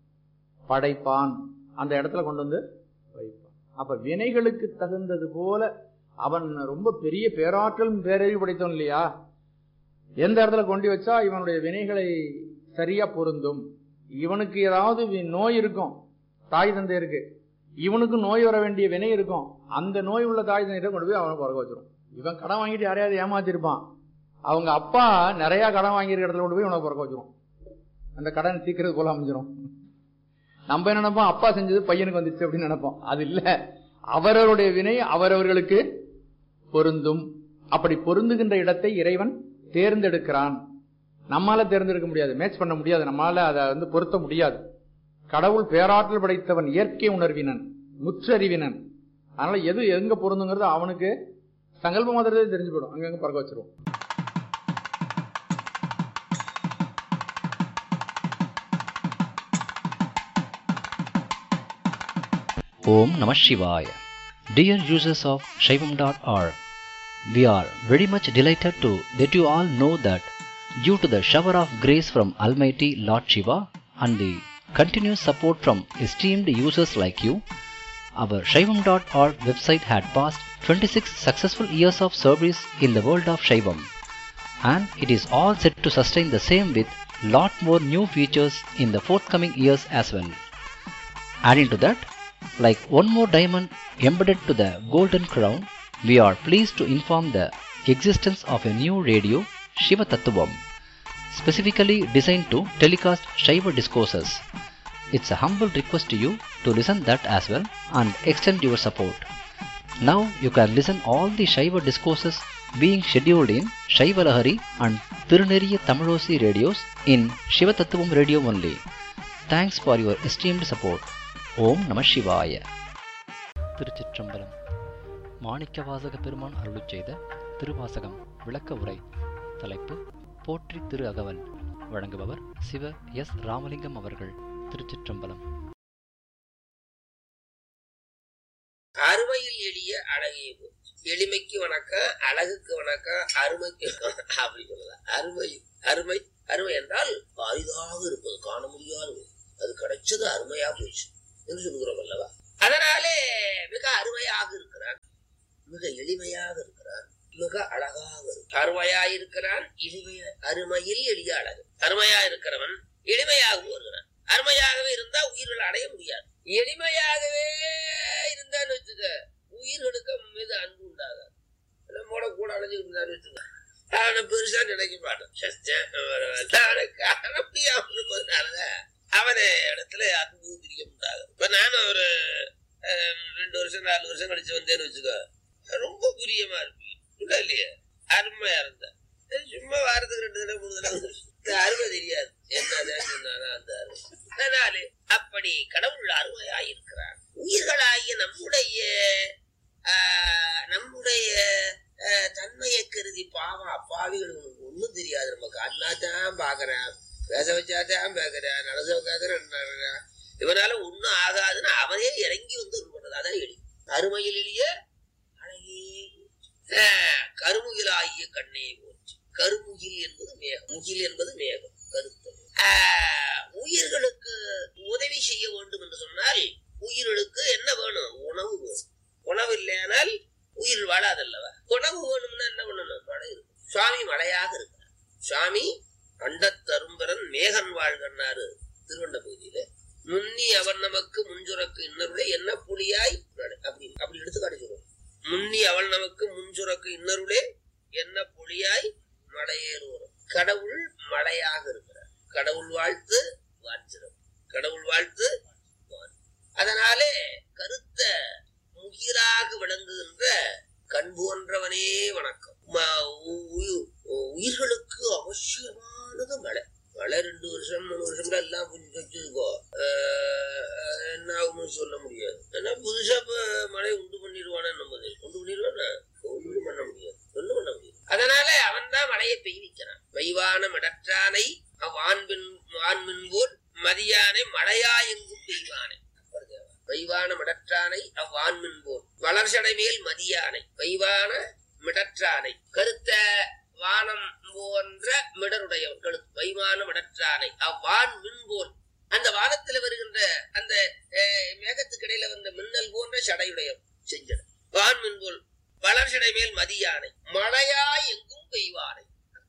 [SPEAKER 3] படைப்பான் அந்த இடத்துல கொண்டு வந்து வைப்பான் அப்ப வினைகளுக்கு தகுந்தது போல அவன் ரொம்ப பெரிய பேராற்றல் பேரறிவு படைத்தவன் இல்லையா எந்த இடத்துல கொண்டு வச்சா இவனுடைய வினைகளை சரியா பொருந்தும் இவனுக்கு ஏதாவது நோய் இருக்கும் தாய் தந்தை இருக்கு இவனுக்கு நோய் வர வேண்டிய வினை இருக்கும் அந்த நோய் உள்ள தாய் தந்தையிட்ட கொண்டு போய் அவனை பிறக்க வச்சிரும் இவன் கடன் வாங்கிட்டு யாரையாவது ஏமாத்திருப்பான் அவங்க அப்பா நிறைய கடன் வாங்கியிருக்க இடத்துல கொண்டு போய் இவனை பிறக்க வச்சிரும் அந்த கடன் தீக்கிறது போல அமைஞ்சிரும் நம்ம என்ன நினைப்போம் அப்பா செஞ்சது பையனுக்கு வந்துச்சு அப்படின்னு நினைப்போம் அது இல்ல அவரவருடைய வினை அவரவர்களுக்கு பொருந்தும் அப்படி பொருந்துகின்ற இடத்தை இறைவன் தேர்ந்தெடுக்கிறான் நம்மால தேர்ந்தெடுக்க முடியாது மேட்ச் பண்ண முடியாது நம்மால அதை வந்து பொருத்த முடியாது கடவுள் பேராற்றல் படைத்தவன் இயற்கை உணர்வினன் முற்றறிவினன் அதனால எது எங்க பொருந்துங்கிறது அவனுக்கு சங்கல்ப மாதிரியே தெரிஞ்சு போயிடும் அங்கங்க பறக்க வச்சிருவோம்
[SPEAKER 4] Om Namah Shivaya. Dear users of Shaivam.org, we are very much delighted to let you all know that due to the shower of grace from Almighty Lord Shiva and the continuous support from esteemed users like you, our Shaivam.org website had passed 26 successful years of service in the world of Shaivam and it is all set to sustain the same with lot more new features in the forthcoming years as well. Adding to that, like one more diamond embedded to the golden crown, we are pleased to inform the existence of a new radio, Shiva Tattvam, specifically designed to telecast Shiva discourses. It's a humble request to you to listen that as well and extend your support. Now you can listen all the Shiva discourses being scheduled in Shiva Lahari and Tiruneriya Tamilosi radios in Shiva Tattvam radio only. Thanks for your esteemed support. ஓம் நம சிவாய திருச்சிற்றம்பலம் மாணிக்கவாசக பெருமான் அருளுச் செய்த திருவாசகம் விளக்க உரை தலைப்பு போற்றி திரு அகவல் வழங்குபவர் சிவ எஸ் ராமலிங்கம் அவர்கள் திருச்சிற்றம்பலம்
[SPEAKER 5] அறுப எளிய அழகிய போச்சு எளிமைக்கு வணக்கம் அழகுக்கு வணக்கம் அருமைக்கு வணக்கம். அப்படி சொல்லலாம் அருமை அருமை அருமை என்றால் அரிதாக இருப்பது காண முடியாது அது கிடைச்சது அருமையா போச்சு என்று சொல்கிறோம் அல்லவா அதனாலே மிக அருமையாக இருக்கிறான் மிக எளிமையாக இருக்கிறான் மிக அழகாக இருக்கிறான் அருமையா இருக்கிறான் எளிமைய அருமையில் எளிய அழகு அருமையா இருக்கிறவன் எளிமையாகவும் வருகிறான் அருமையாகவே இருந்தா உயிர்கள் அடைய முடியாது எளிமையாகவே இருந்தான்னு வச்சுக்க உயிர்களுக்கு மீது அன்பு உண்டாகாது நம்மோட கூட அழைஞ்சுக்கிட்டு இருந்தான்னு வச்சுக்க அவனை பெருசா நினைக்க மாட்டான் சஸ்தன் அவனை காண முடியாம இருப்பதுனாலதான் அவனை இடத்துல அன்பு பிரியம் உண்டாகும் இப்ப நானும் ஒரு அஹ், ரெண்டு வருஷம் நாலு வருஷம் கழிச்சு வந்தேன்னு வச்சுக்கோ ரொம்ப பிரியமா இருப்பீங்க இல்ல இல்லையா அருமையா இருந்த சும்மா வாரத்துக்கு ரெண்டு தடவை மூணு தடவை வந்து இந்த அருமை தெரியாது என்னதான் சொன்னானா அந்த அருமை அதனால அப்படி கடவுள் அருமையாய் இருக்கிறார் உயிர்களாகிய நம்முடைய ஆஹ், நம்முடைய ஆஹ், தன்மையை கருதி பாவம் அப்பாவிகளுக்கு ஒண்ணும் தெரியாது நம்ம காட்டினா தான் பாக்குறேன் பேச வச்சாதான் பேசுறேன் நடச வைக்காதான் இவனால ஒண்ணும் ஆகாதுன்னு அவனே இறங்கி வந்து இது பண்றது அதான் எளி அருமையில் எளிய அழகே ஆஹ், கருமுகிலாகிய கண்ணே போச்சு கருமுகில் என்பது மேகம் முகில் என்பது மேகம் கருத்து ஆஹ், உயிர்களுக்கு உதவி செய்ய வேண்டும் என்று சொன்னால் உயிர்களுக்கு என்ன வேணும் உணவு வேணும் உணவு இல்லையானால் உயிர் வாழாதல்லவா உணவு வேணும்னா என்ன பண்ணணும் மழை இருக்கும் சுவாமி மழையாக இருக்கிறார் சுவாமி அண்டத்தரும்பரன் மேகன் வாழ்கன்னாரு திருவண்ட பகுதியில முன்னி அவன் நமக்கு முன்சுரக்கு இன்னருடைய என்ன புலியாய் நட- அப்படி அப்படி எடுத்துக்காட்டி சொல்லுவோம் முன்னி அவள் நமக்கு முன்சுரக்கு இன்னருளே என்ன புலியாய் மலையேறுவோம் கடவுள் மழையாக இருக்கிறார் கடவுள் வாழ்த்து வாட்சிரம் கடவுள் வாழ்த்து வாழ்த்து. அதனாலே கருத்த முகிலாக விளங்குகின்ற கண் போன்றவனே வணக்கம் ம- உ- உயி- உயிர்களுக்கு அவசியமானது மழை மழை ரெண்டு வருஷம் மூணு வருஷம் எல்லாம் புரிஞ்சு வச்சுக்கோ ஆஹ் என்ன ஆகும்னு சொல்ல முடியாது ஏன்னா புதுசா இப்ப மழை உண்டு பண்ணிடுவானே நம்ம உண்டு பண்ணிடுவானா ஒண்ணும் பண்ண முடியாது ஒண்ணும் பண்ண முடியாது அதனால அவன் தான் மழையை பெய்விக்கிறான் வைவான மிடற்றானை வான்பின் வான்மின் போல் மதியானை மழையா எங்கும் பெய்வானை வைவான மிடற்றானை அவ்வான்மின் போல் வளர்ச்சடை மேல் மதியானை வைவான மிடற்றானை கருத்த வானம் போன்ற மிடருடையவன் கழுத்து வைவான மிடற்றானை அவ்வான் மின் போல் அந்த வானத்துல வருகின்ற அந்த அஹ், மேகத்துக்கு இடையில வந்த மின்னல் போன்ற சடையுடையவன் செஞ்சது வான் மின் போல் வளர்ச்சடை மேல் மதியானை மழையா எங்கும் பெய்வானை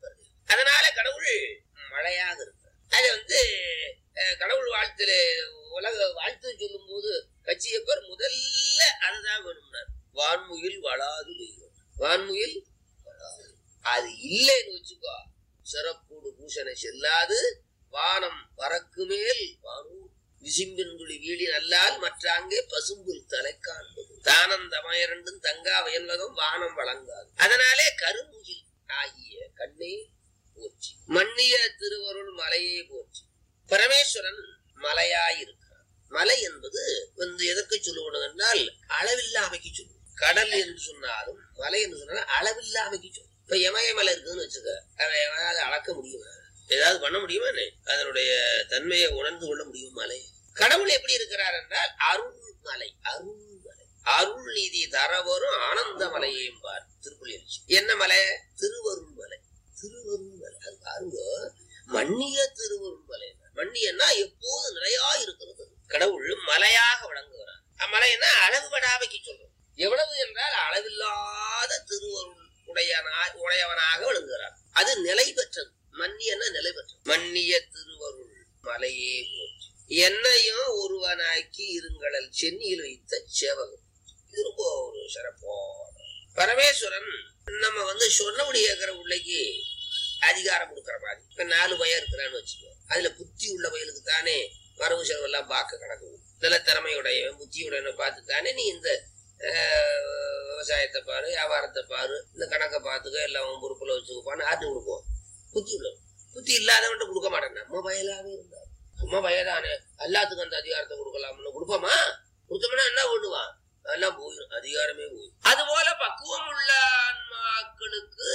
[SPEAKER 5] அதனால கடவுள் மழையாக இருக்கிறார் அது வந்து அஹ், கடவுள் வாழ்த்துல உலக வாழ்த்து சொல்லும் போது கட்சியப்பர் முதல்ல அதுதான் வேணும்னார் வான்முயில் வளாது பெய்யும் வான்முயில் வளாது. அது இல்லைன்னு வச்சுக்கோ சிறப்போடு பூசனை செல்லாது வானம் பறக்கு மேல் வானூர் விசிம்பின் துளி வீழி நல்லால் மற்றாங்கே பசும்புல் தலை காண்பது தானந்தமயரண்டும் தங்கா வயல்வகம் வானம் வழங்காது அதனாலே கருமுகில் ஆகிய கண்ணே போற்றி மன்னிய திருவருள் மலையே போற்றி பரமேஸ்வரன் மலையாயிருக்கிறான் மலை என்பது வந்து எதற்கு சொல்லுவது என்றால் அளவில்லாமைக்கு சொல்லுவோம் கடல் என்று சொன்னாலும் மலை என்று சொன்னாலும் அளவில்லாமைக்கு சொல்லும் இப்ப இமயமலை இருக்குன்னு வச்சுக்க அதை எவனாவது அளக்க முடியுமா ஏதாவது பண்ண முடியுமா என்ன? அதனுடைய தன்மையை உணர்ந்து கொள்ள முடியும் மலை கடவுள் எப்படி இருக்கிறார் என்றால் அருள் மலை அருள் மலை அருள் நீதி தரவரும் ஆனந்த மலையையும் பார் திருப்புலி என்ன மலை திருவருள் மலை திருவருள் மலை அது பாருங்க மன்னிய திருவருள் மலை மன்னியன்னா எப்போது நிலையா இருக்கிறது கடவுள் மலையாக விளங்குகிறார் அம்மலைன்னா அளவுபடாமைக்கு சொல்றோம் எவ்வளவு என்றால் அளவில்லாத திருவருள் உடையனா உடையவனாக விளங்குகிறார் அது நிலை பெற்றது மன்னியன்னா நிலை பெற்றது மன்னிய திருவருள் மலையே போற்றி என்னையும் ஒருவனாக்கி இருங்களல் சென்னியில் வைத்த சேவகம் இது ரொம்ப ஒரு சிறப்பான பரமேஸ்வரன் நம்ம வந்து சொன்னபடி கேட்கிற உள்ளைக்கு அதிகாரம் கொடுக்கிற மாதிரி இப்ப நாலு பயம் இருக்கிறான்னு வச்சுக்கோ அதுல புத்தி உள்ள பயலுக்கு தானே வரவு செலவு எல்லாம் பார்க்க கணக்கு நல்ல திறமையுடையவன் புத்தியுடையவனை பார்த்து தானே நீ இந்த ஆஹ், விவசாயத்தை பாரு வியாபாரத்தை பாரு இந்த கணக்கை பார்த்துக்க எல்லாம் உன் பொறுப்புல வச்சுக்கப்பான்னு ஆட்டு கொடுப்போம் புத்தி உள்ளவன் புத்தி இல்லாதவன்ட்ட கொடுக்க மாட்டேன் நம்ம பயலாவே இருந்தார் நம்ம பயதானே எல்லாத்துக்கும் அந்த அதிகாரத்தை கொடுக்கலாம்னு கொடுப்போமா கொடுத்தோம்னா என்ன பண்ணுவான் எல்லாம் போயிடும் அதிகாரமே போயிடும் அதுபோல பக்குவம் உள்ள ஆன்மாக்களுக்கு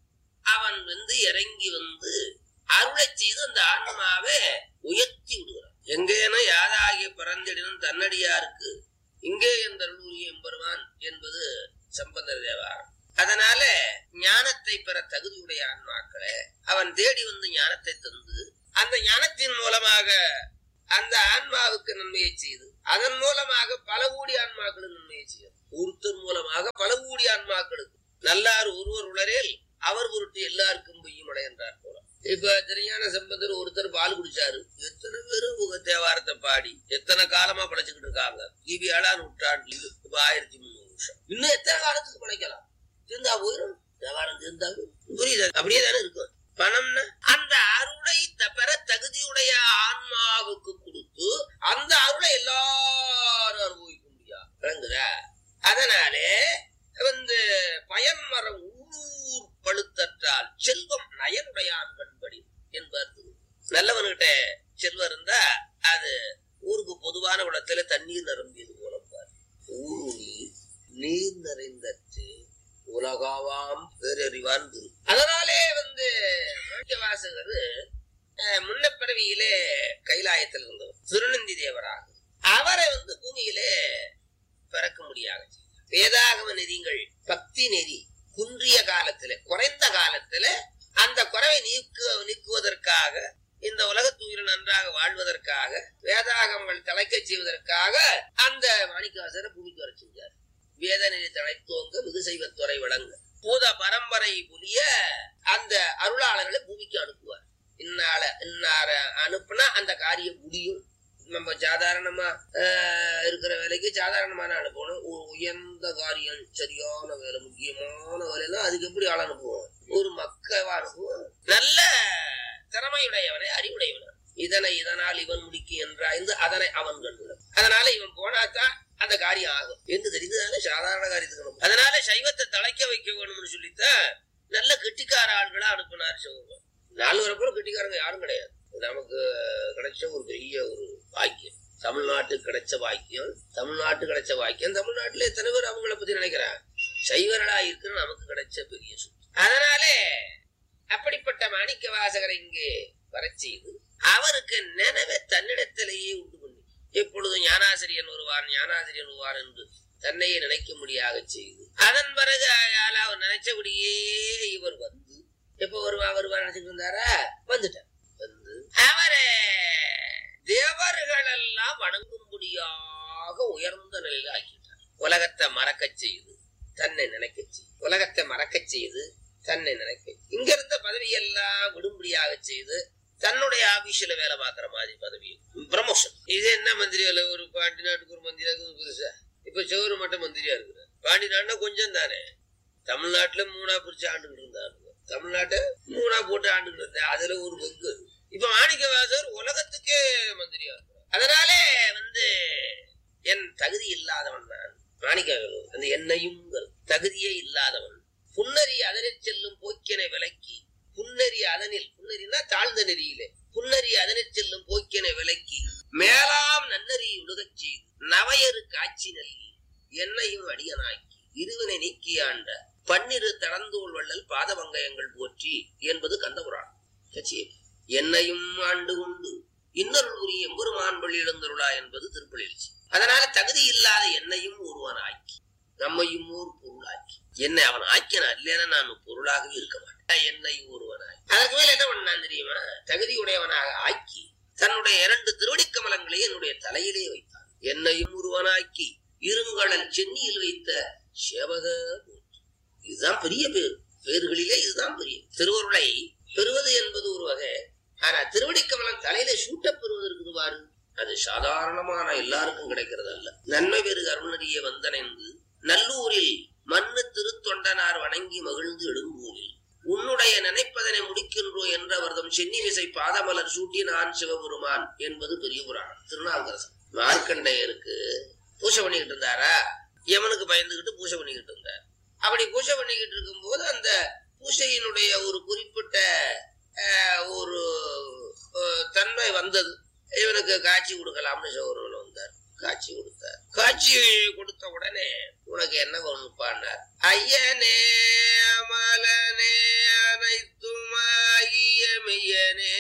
[SPEAKER 5] அவன் வந்து இறங்கி வந்து அருளை செய்து அந்த ஆன்மாவை உயர்த்தி விடுகிறான் எங்கேனும் யாதாகிய பிறந்திடனும் தன்னடியாருக்கு இங்கே எந்த எம்பெருமான் என்பது சம்பந்தர் தேவாரம் அதனால ஞானத்தை பெற தகுதியுடைய ஆன்மாக்களை அவன் தேடி வந்து ஞானத்தை தந்து அந்த ஞானத்தின் மூலமாக அந்த ஆன்மாவுக்கு நன்மையை செய்து அதன் மூலமாக பல கோடி ஆன்மாக்களுக்கு நன்மையை செய்யும் ஒருத்தர் மூலமாக பல கோடி ஆன்மாக்களுக்கு நல்லார் ஒருவர் உளரேல் அவர் பொருட்டு எல்லாருக்கும் பொய்யும் என்றார் போல இப்ப திருஞான சம்பந்தர் ஒருத்தர் பால் குடிச்சாரு எத்தனை பேரும் உங்க தேவாரத்தை பாடி எத்தனை காலமா படைச்சுக்கிட்டு இருக்காங்க கிபி ஏழாம் நூற்றாண்டுல இப்ப ஆயிரத்தி முந்நூறு வருஷம் இன்னும் எத்தனை காலத்துக்கு படைக்கலாம் திருந்தா போயிடும் தேவாரம் திருந்தா புரியுது அப்படியே தானே இருக்கும் பணம்னா அந்த அருளை த- பெற தகுதியுடைய ஆன்மாவுக்கு கொடுத்து அந்த அருளை எல்லாரும் அனுபவிக்க முடியாது விளங்குதா அதனாலே வந்து பயன்மரம் ஊர் பழுத்தற்றால் செல்வம் நயனுடையான் கண்படி என்பார் திரு. நல்லவன்கிட்ட செல்வம் இருந்தா அது ஊருக்கு பொதுவான குளத்துல தண்ணீர் நிரம்பியது போல பாரு ஊருணி நீர் நிறைந்தற்று உலகாவாம் பேரறிவான் குரு அதனாலே வந்து வாசகர் முன்ன பிறவியிலே கைலாயத்தில் இருந்தவர் திருநந்தி தேவராக அவரை வந்து பூமியிலே பிறக்க முடியாது வேதாகம நெறிகள் பக்தி நெறி குன்றிய காலத்துல குறைந்த காலத்துல அந்த குறைவை நீக்கு நீக்குவதற்காக இந்த உலகத்துயிர் நன்றாக வாழ்வதற்காக வேதாகமங்கள் தலைக்க செய்வதற்காக அந்த மாணிக்கவாசரை பூமிக்கு வர செஞ்சார் வேத நெறி தழைத்தோங்க மிகு செய்வத்துறை வழங்க பூத பரம்பரை புலிய அந்த அருளாளர்களை பூமிக்கு அனுப்புவார் இன்னால இன்னார அனுப்புனா அந்த காரியம் முடியும் நம்ம சாதாரணமா ஆஹ், இருக்கிற வேலைக்கு சாதாரணமான அனுப்பணும் ஒரு உயர்ந்த காரியம் சரியான வேலை முக்கியமான வேலைன்னா அதுக்கு எப்படி ஆள் அனுப்புவோம் ஒரு மக்கவா அனுப்புவோம் நல்ல திறமையுடையவனை அறிவுடையவனை இதனை இதனால் இவன் முடிக்கும் என்றாய்ந்து அதனை அவன் கண்டுள்ள அதனால இவன் போனாதான் அந்த காரியம் ஆகும் என்று தெரிந்ததால சாதாரண காரியத்துக்கு அனுப்பும். அதனால சைவத்தை தலைக்க வைக்க வேணும்னு சொல்லித்தான் நல்ல கெட்டிக்கார ஆள்களா அனுப்பினார் சிவபெருமான் நாலு வரப்போ கெட்டிக்காரங்க யாரும் கிடையாது நமக்கு கிடைச்ச ஒரு பெரிய ஒரு பாக்கியம் தமிழ்நாட்டுக்கு கிடைச்ச பாக்கியம் தமிழ்நாட்டு கிடைச்ச பாக்கியம் தமிழ்நாட்டுல எத்தனை பேர் அவங்கள பத்தி நினைக்கிறாங்க சைவர்களா இருக்கிற நமக்கு கிடைச்ச பெரிய சொத்து அதனாலே அப்படிப்பட்ட மாணிக்க வாசகரை இங்கே வரச் செய்து அவருக்கு நினைவை தன்னிடத்திலேயே உண்டு பண்ணி எப்பொழுதும் ஞானாசிரியன் வருவான் ஞானாசிரியன் வருவான் என்று தன்னையே நினைக்க முடியாக செய்து அதன் பிறகு அயால அவர் நினைச்சபடியே இவர் வந்து எப்ப வருவா வருவா நினைச்சிட்டு இருந்தாரா வந்துட்டார் வந்து அவரை தேவர்கள் எல்லாம் வணங்கும்படியாக உயர்ந்த நிலையில ஆக்கிட்டார் உலகத்தை மறக்கச் செய்து தன்னை நினைக்கச் செய்து உலகத்தை மறக்கச் செய்து தன்னை நினைக்க இங்க இருந்த பதவியெல்லாம் விடும்படியாக செய்து தன்னுடைய ஆபீஸ்ல வேலை பார்க்கிற மாதிரி பதவி ப்ரமோஷன் இது என்ன மந்திரி வேலை ஒரு பாண்டி நாட்டுக்கு ஒரு மந்திரியா இருக்குது புதுசா இப்ப சோறு மட்டும் மந்திரியா இருக்கிறார் பாண்டி நாடுனா கொஞ்சம் தானே தமிழ்நாட்டுல மூணா பிரிச்சு ஆண்டுகிட்டு இருந்தாங்க தமிழ்நாட்டை மூணா போட்டு ஆண்டுகிட்டு இருந்தா அதுல ஒரு பங்கு அது. இப்ப மாணிக்கவாசர் உலகத்துக்கே மந்திரியா இருக்கிறார் அதனாலே வந்து என் தகுதி இல்லாதவன் நான் மாணிக்க அந்த என்னையும் தகுதியே இல்லாதவன் புன்னறி அதனில் செல்லும் போக்கினை விலக்கி புன்னறி அதனில் புன்னறினா தாழ்ந்த நெறியிலே புன்னறி அதனில் செல்லும் போக்கினை விலக்கி மேலாம் நன்னறி உலகச் செய்து நவையரு காட்சி நல்கி என்னையும் அடியனாக்கி இருவினை நீக்கி ஆண்ட பன்னிரு தளந்தோள் வள்ளல் பாதவங்கயங்கள் போற்றி என்பது கந்தபுராணம் கட்சி என்னையும் ஆண்டு கொண்டு இன்னொரு உரிய எம்பெருமான் வழி எழுந்தருளா என்பது திருப்பள்ளி அதனால தகுதி இல்லாத என்னையும் ஒருவனாக்கி நம்மையும் ஒரு பொருளாக்கி என்னை அவன் ஆக்கினான் இல்லைன்னா நான் பொருளாகவே இருக்க மாட்டேன் என்னை ஒருவனாக்கி அதற்கு மேல என்ன பண்ணான் தெரியுமா தகுதியுடையவனாக ஆக்கி தன்னுடைய இரண்டு திருவடிக் கமலங்களை என்னுடைய தலையிலே வைத்தான் என்னையும் ஒருவனாக்கி இருங்கடல் சென்னியில் வைத்த சேவக போற்றி. இதுதான் பெரிய பேர் பேர்களிலே இதுதான் பெரிய திருவருளை பெறுவது என்பது ஒரு வகை ஆனா திருவடிக் கமலம் தலையில சூட்ட பெறுவது இருக்குது பாரு அது சாதாரணமான எல்லாருக்கும் கிடைக்கிறது அல்ல நன்மை பெருக அருணறிய வந்தனைந்து நல்லூரில் மண்ணு திருத்தொண்டனார் வணங்கி மகிழ்ந்து எழும்பூரில் உன்னுடைய நினைப்பதனை முடிக்கின்றோ என்ற வருதம் சென்னி விசை பாதமலர் சூட்டி நான் சிவபெருமான் என்பது பெரிய புராணம் திருநாவுக்கரசன் மார்க்கண்டையருக்கு பூஜை பண்ணிக்கிட்டு இருந்தாரா யமனுக்கு பயந்துகிட்டு பூஜை பண்ணிக்கிட்டு இருந்தார் அப்படி பூஜை பண்ணிக்கிட்டு இருக்கும்போது அந்த பூஜையினுடைய ஒரு குறிப்பிட்ட அஹ், ஒரு அஹ், தன்மை வந்தது இவனுக்கு காட்சி கொடுக்கலாம்னு சௌரவன் வந்தார் காட்சி கொடுத்தார் காட்சி கொடுத்த உடனே உனக்கு என்ன வேணும்ப்பான்னார் ஐயனே அமலனே அனைத்துமாகிய மெய்யனே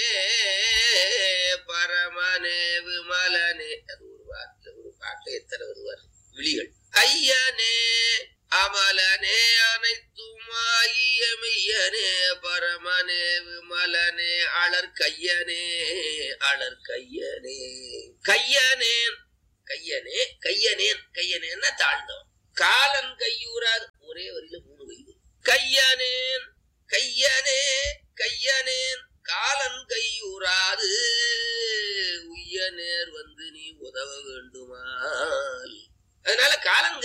[SPEAKER 5] பரமனே விமலனே அது ஒரு வார்த்தை ஒரு பாட்டு எத்தனை வருவார் விழிகள் ஐயனே அமலனே அனைத்துமாகிய மெய்யனே பரமனே விமலனே அழற் கையனே அழற் கையனே கையனேன் கையனே கையனேன் கையனேன்னா தாழ்ந்தவன் காலன் கையூராது ஒரே வரியில மூணு கை வரும். கையனேன் கையனே கையனேன் காலன் கையூராது உய்ய நேர் வந்து நீ உதவ வேண்டுமால் அதனால காலன்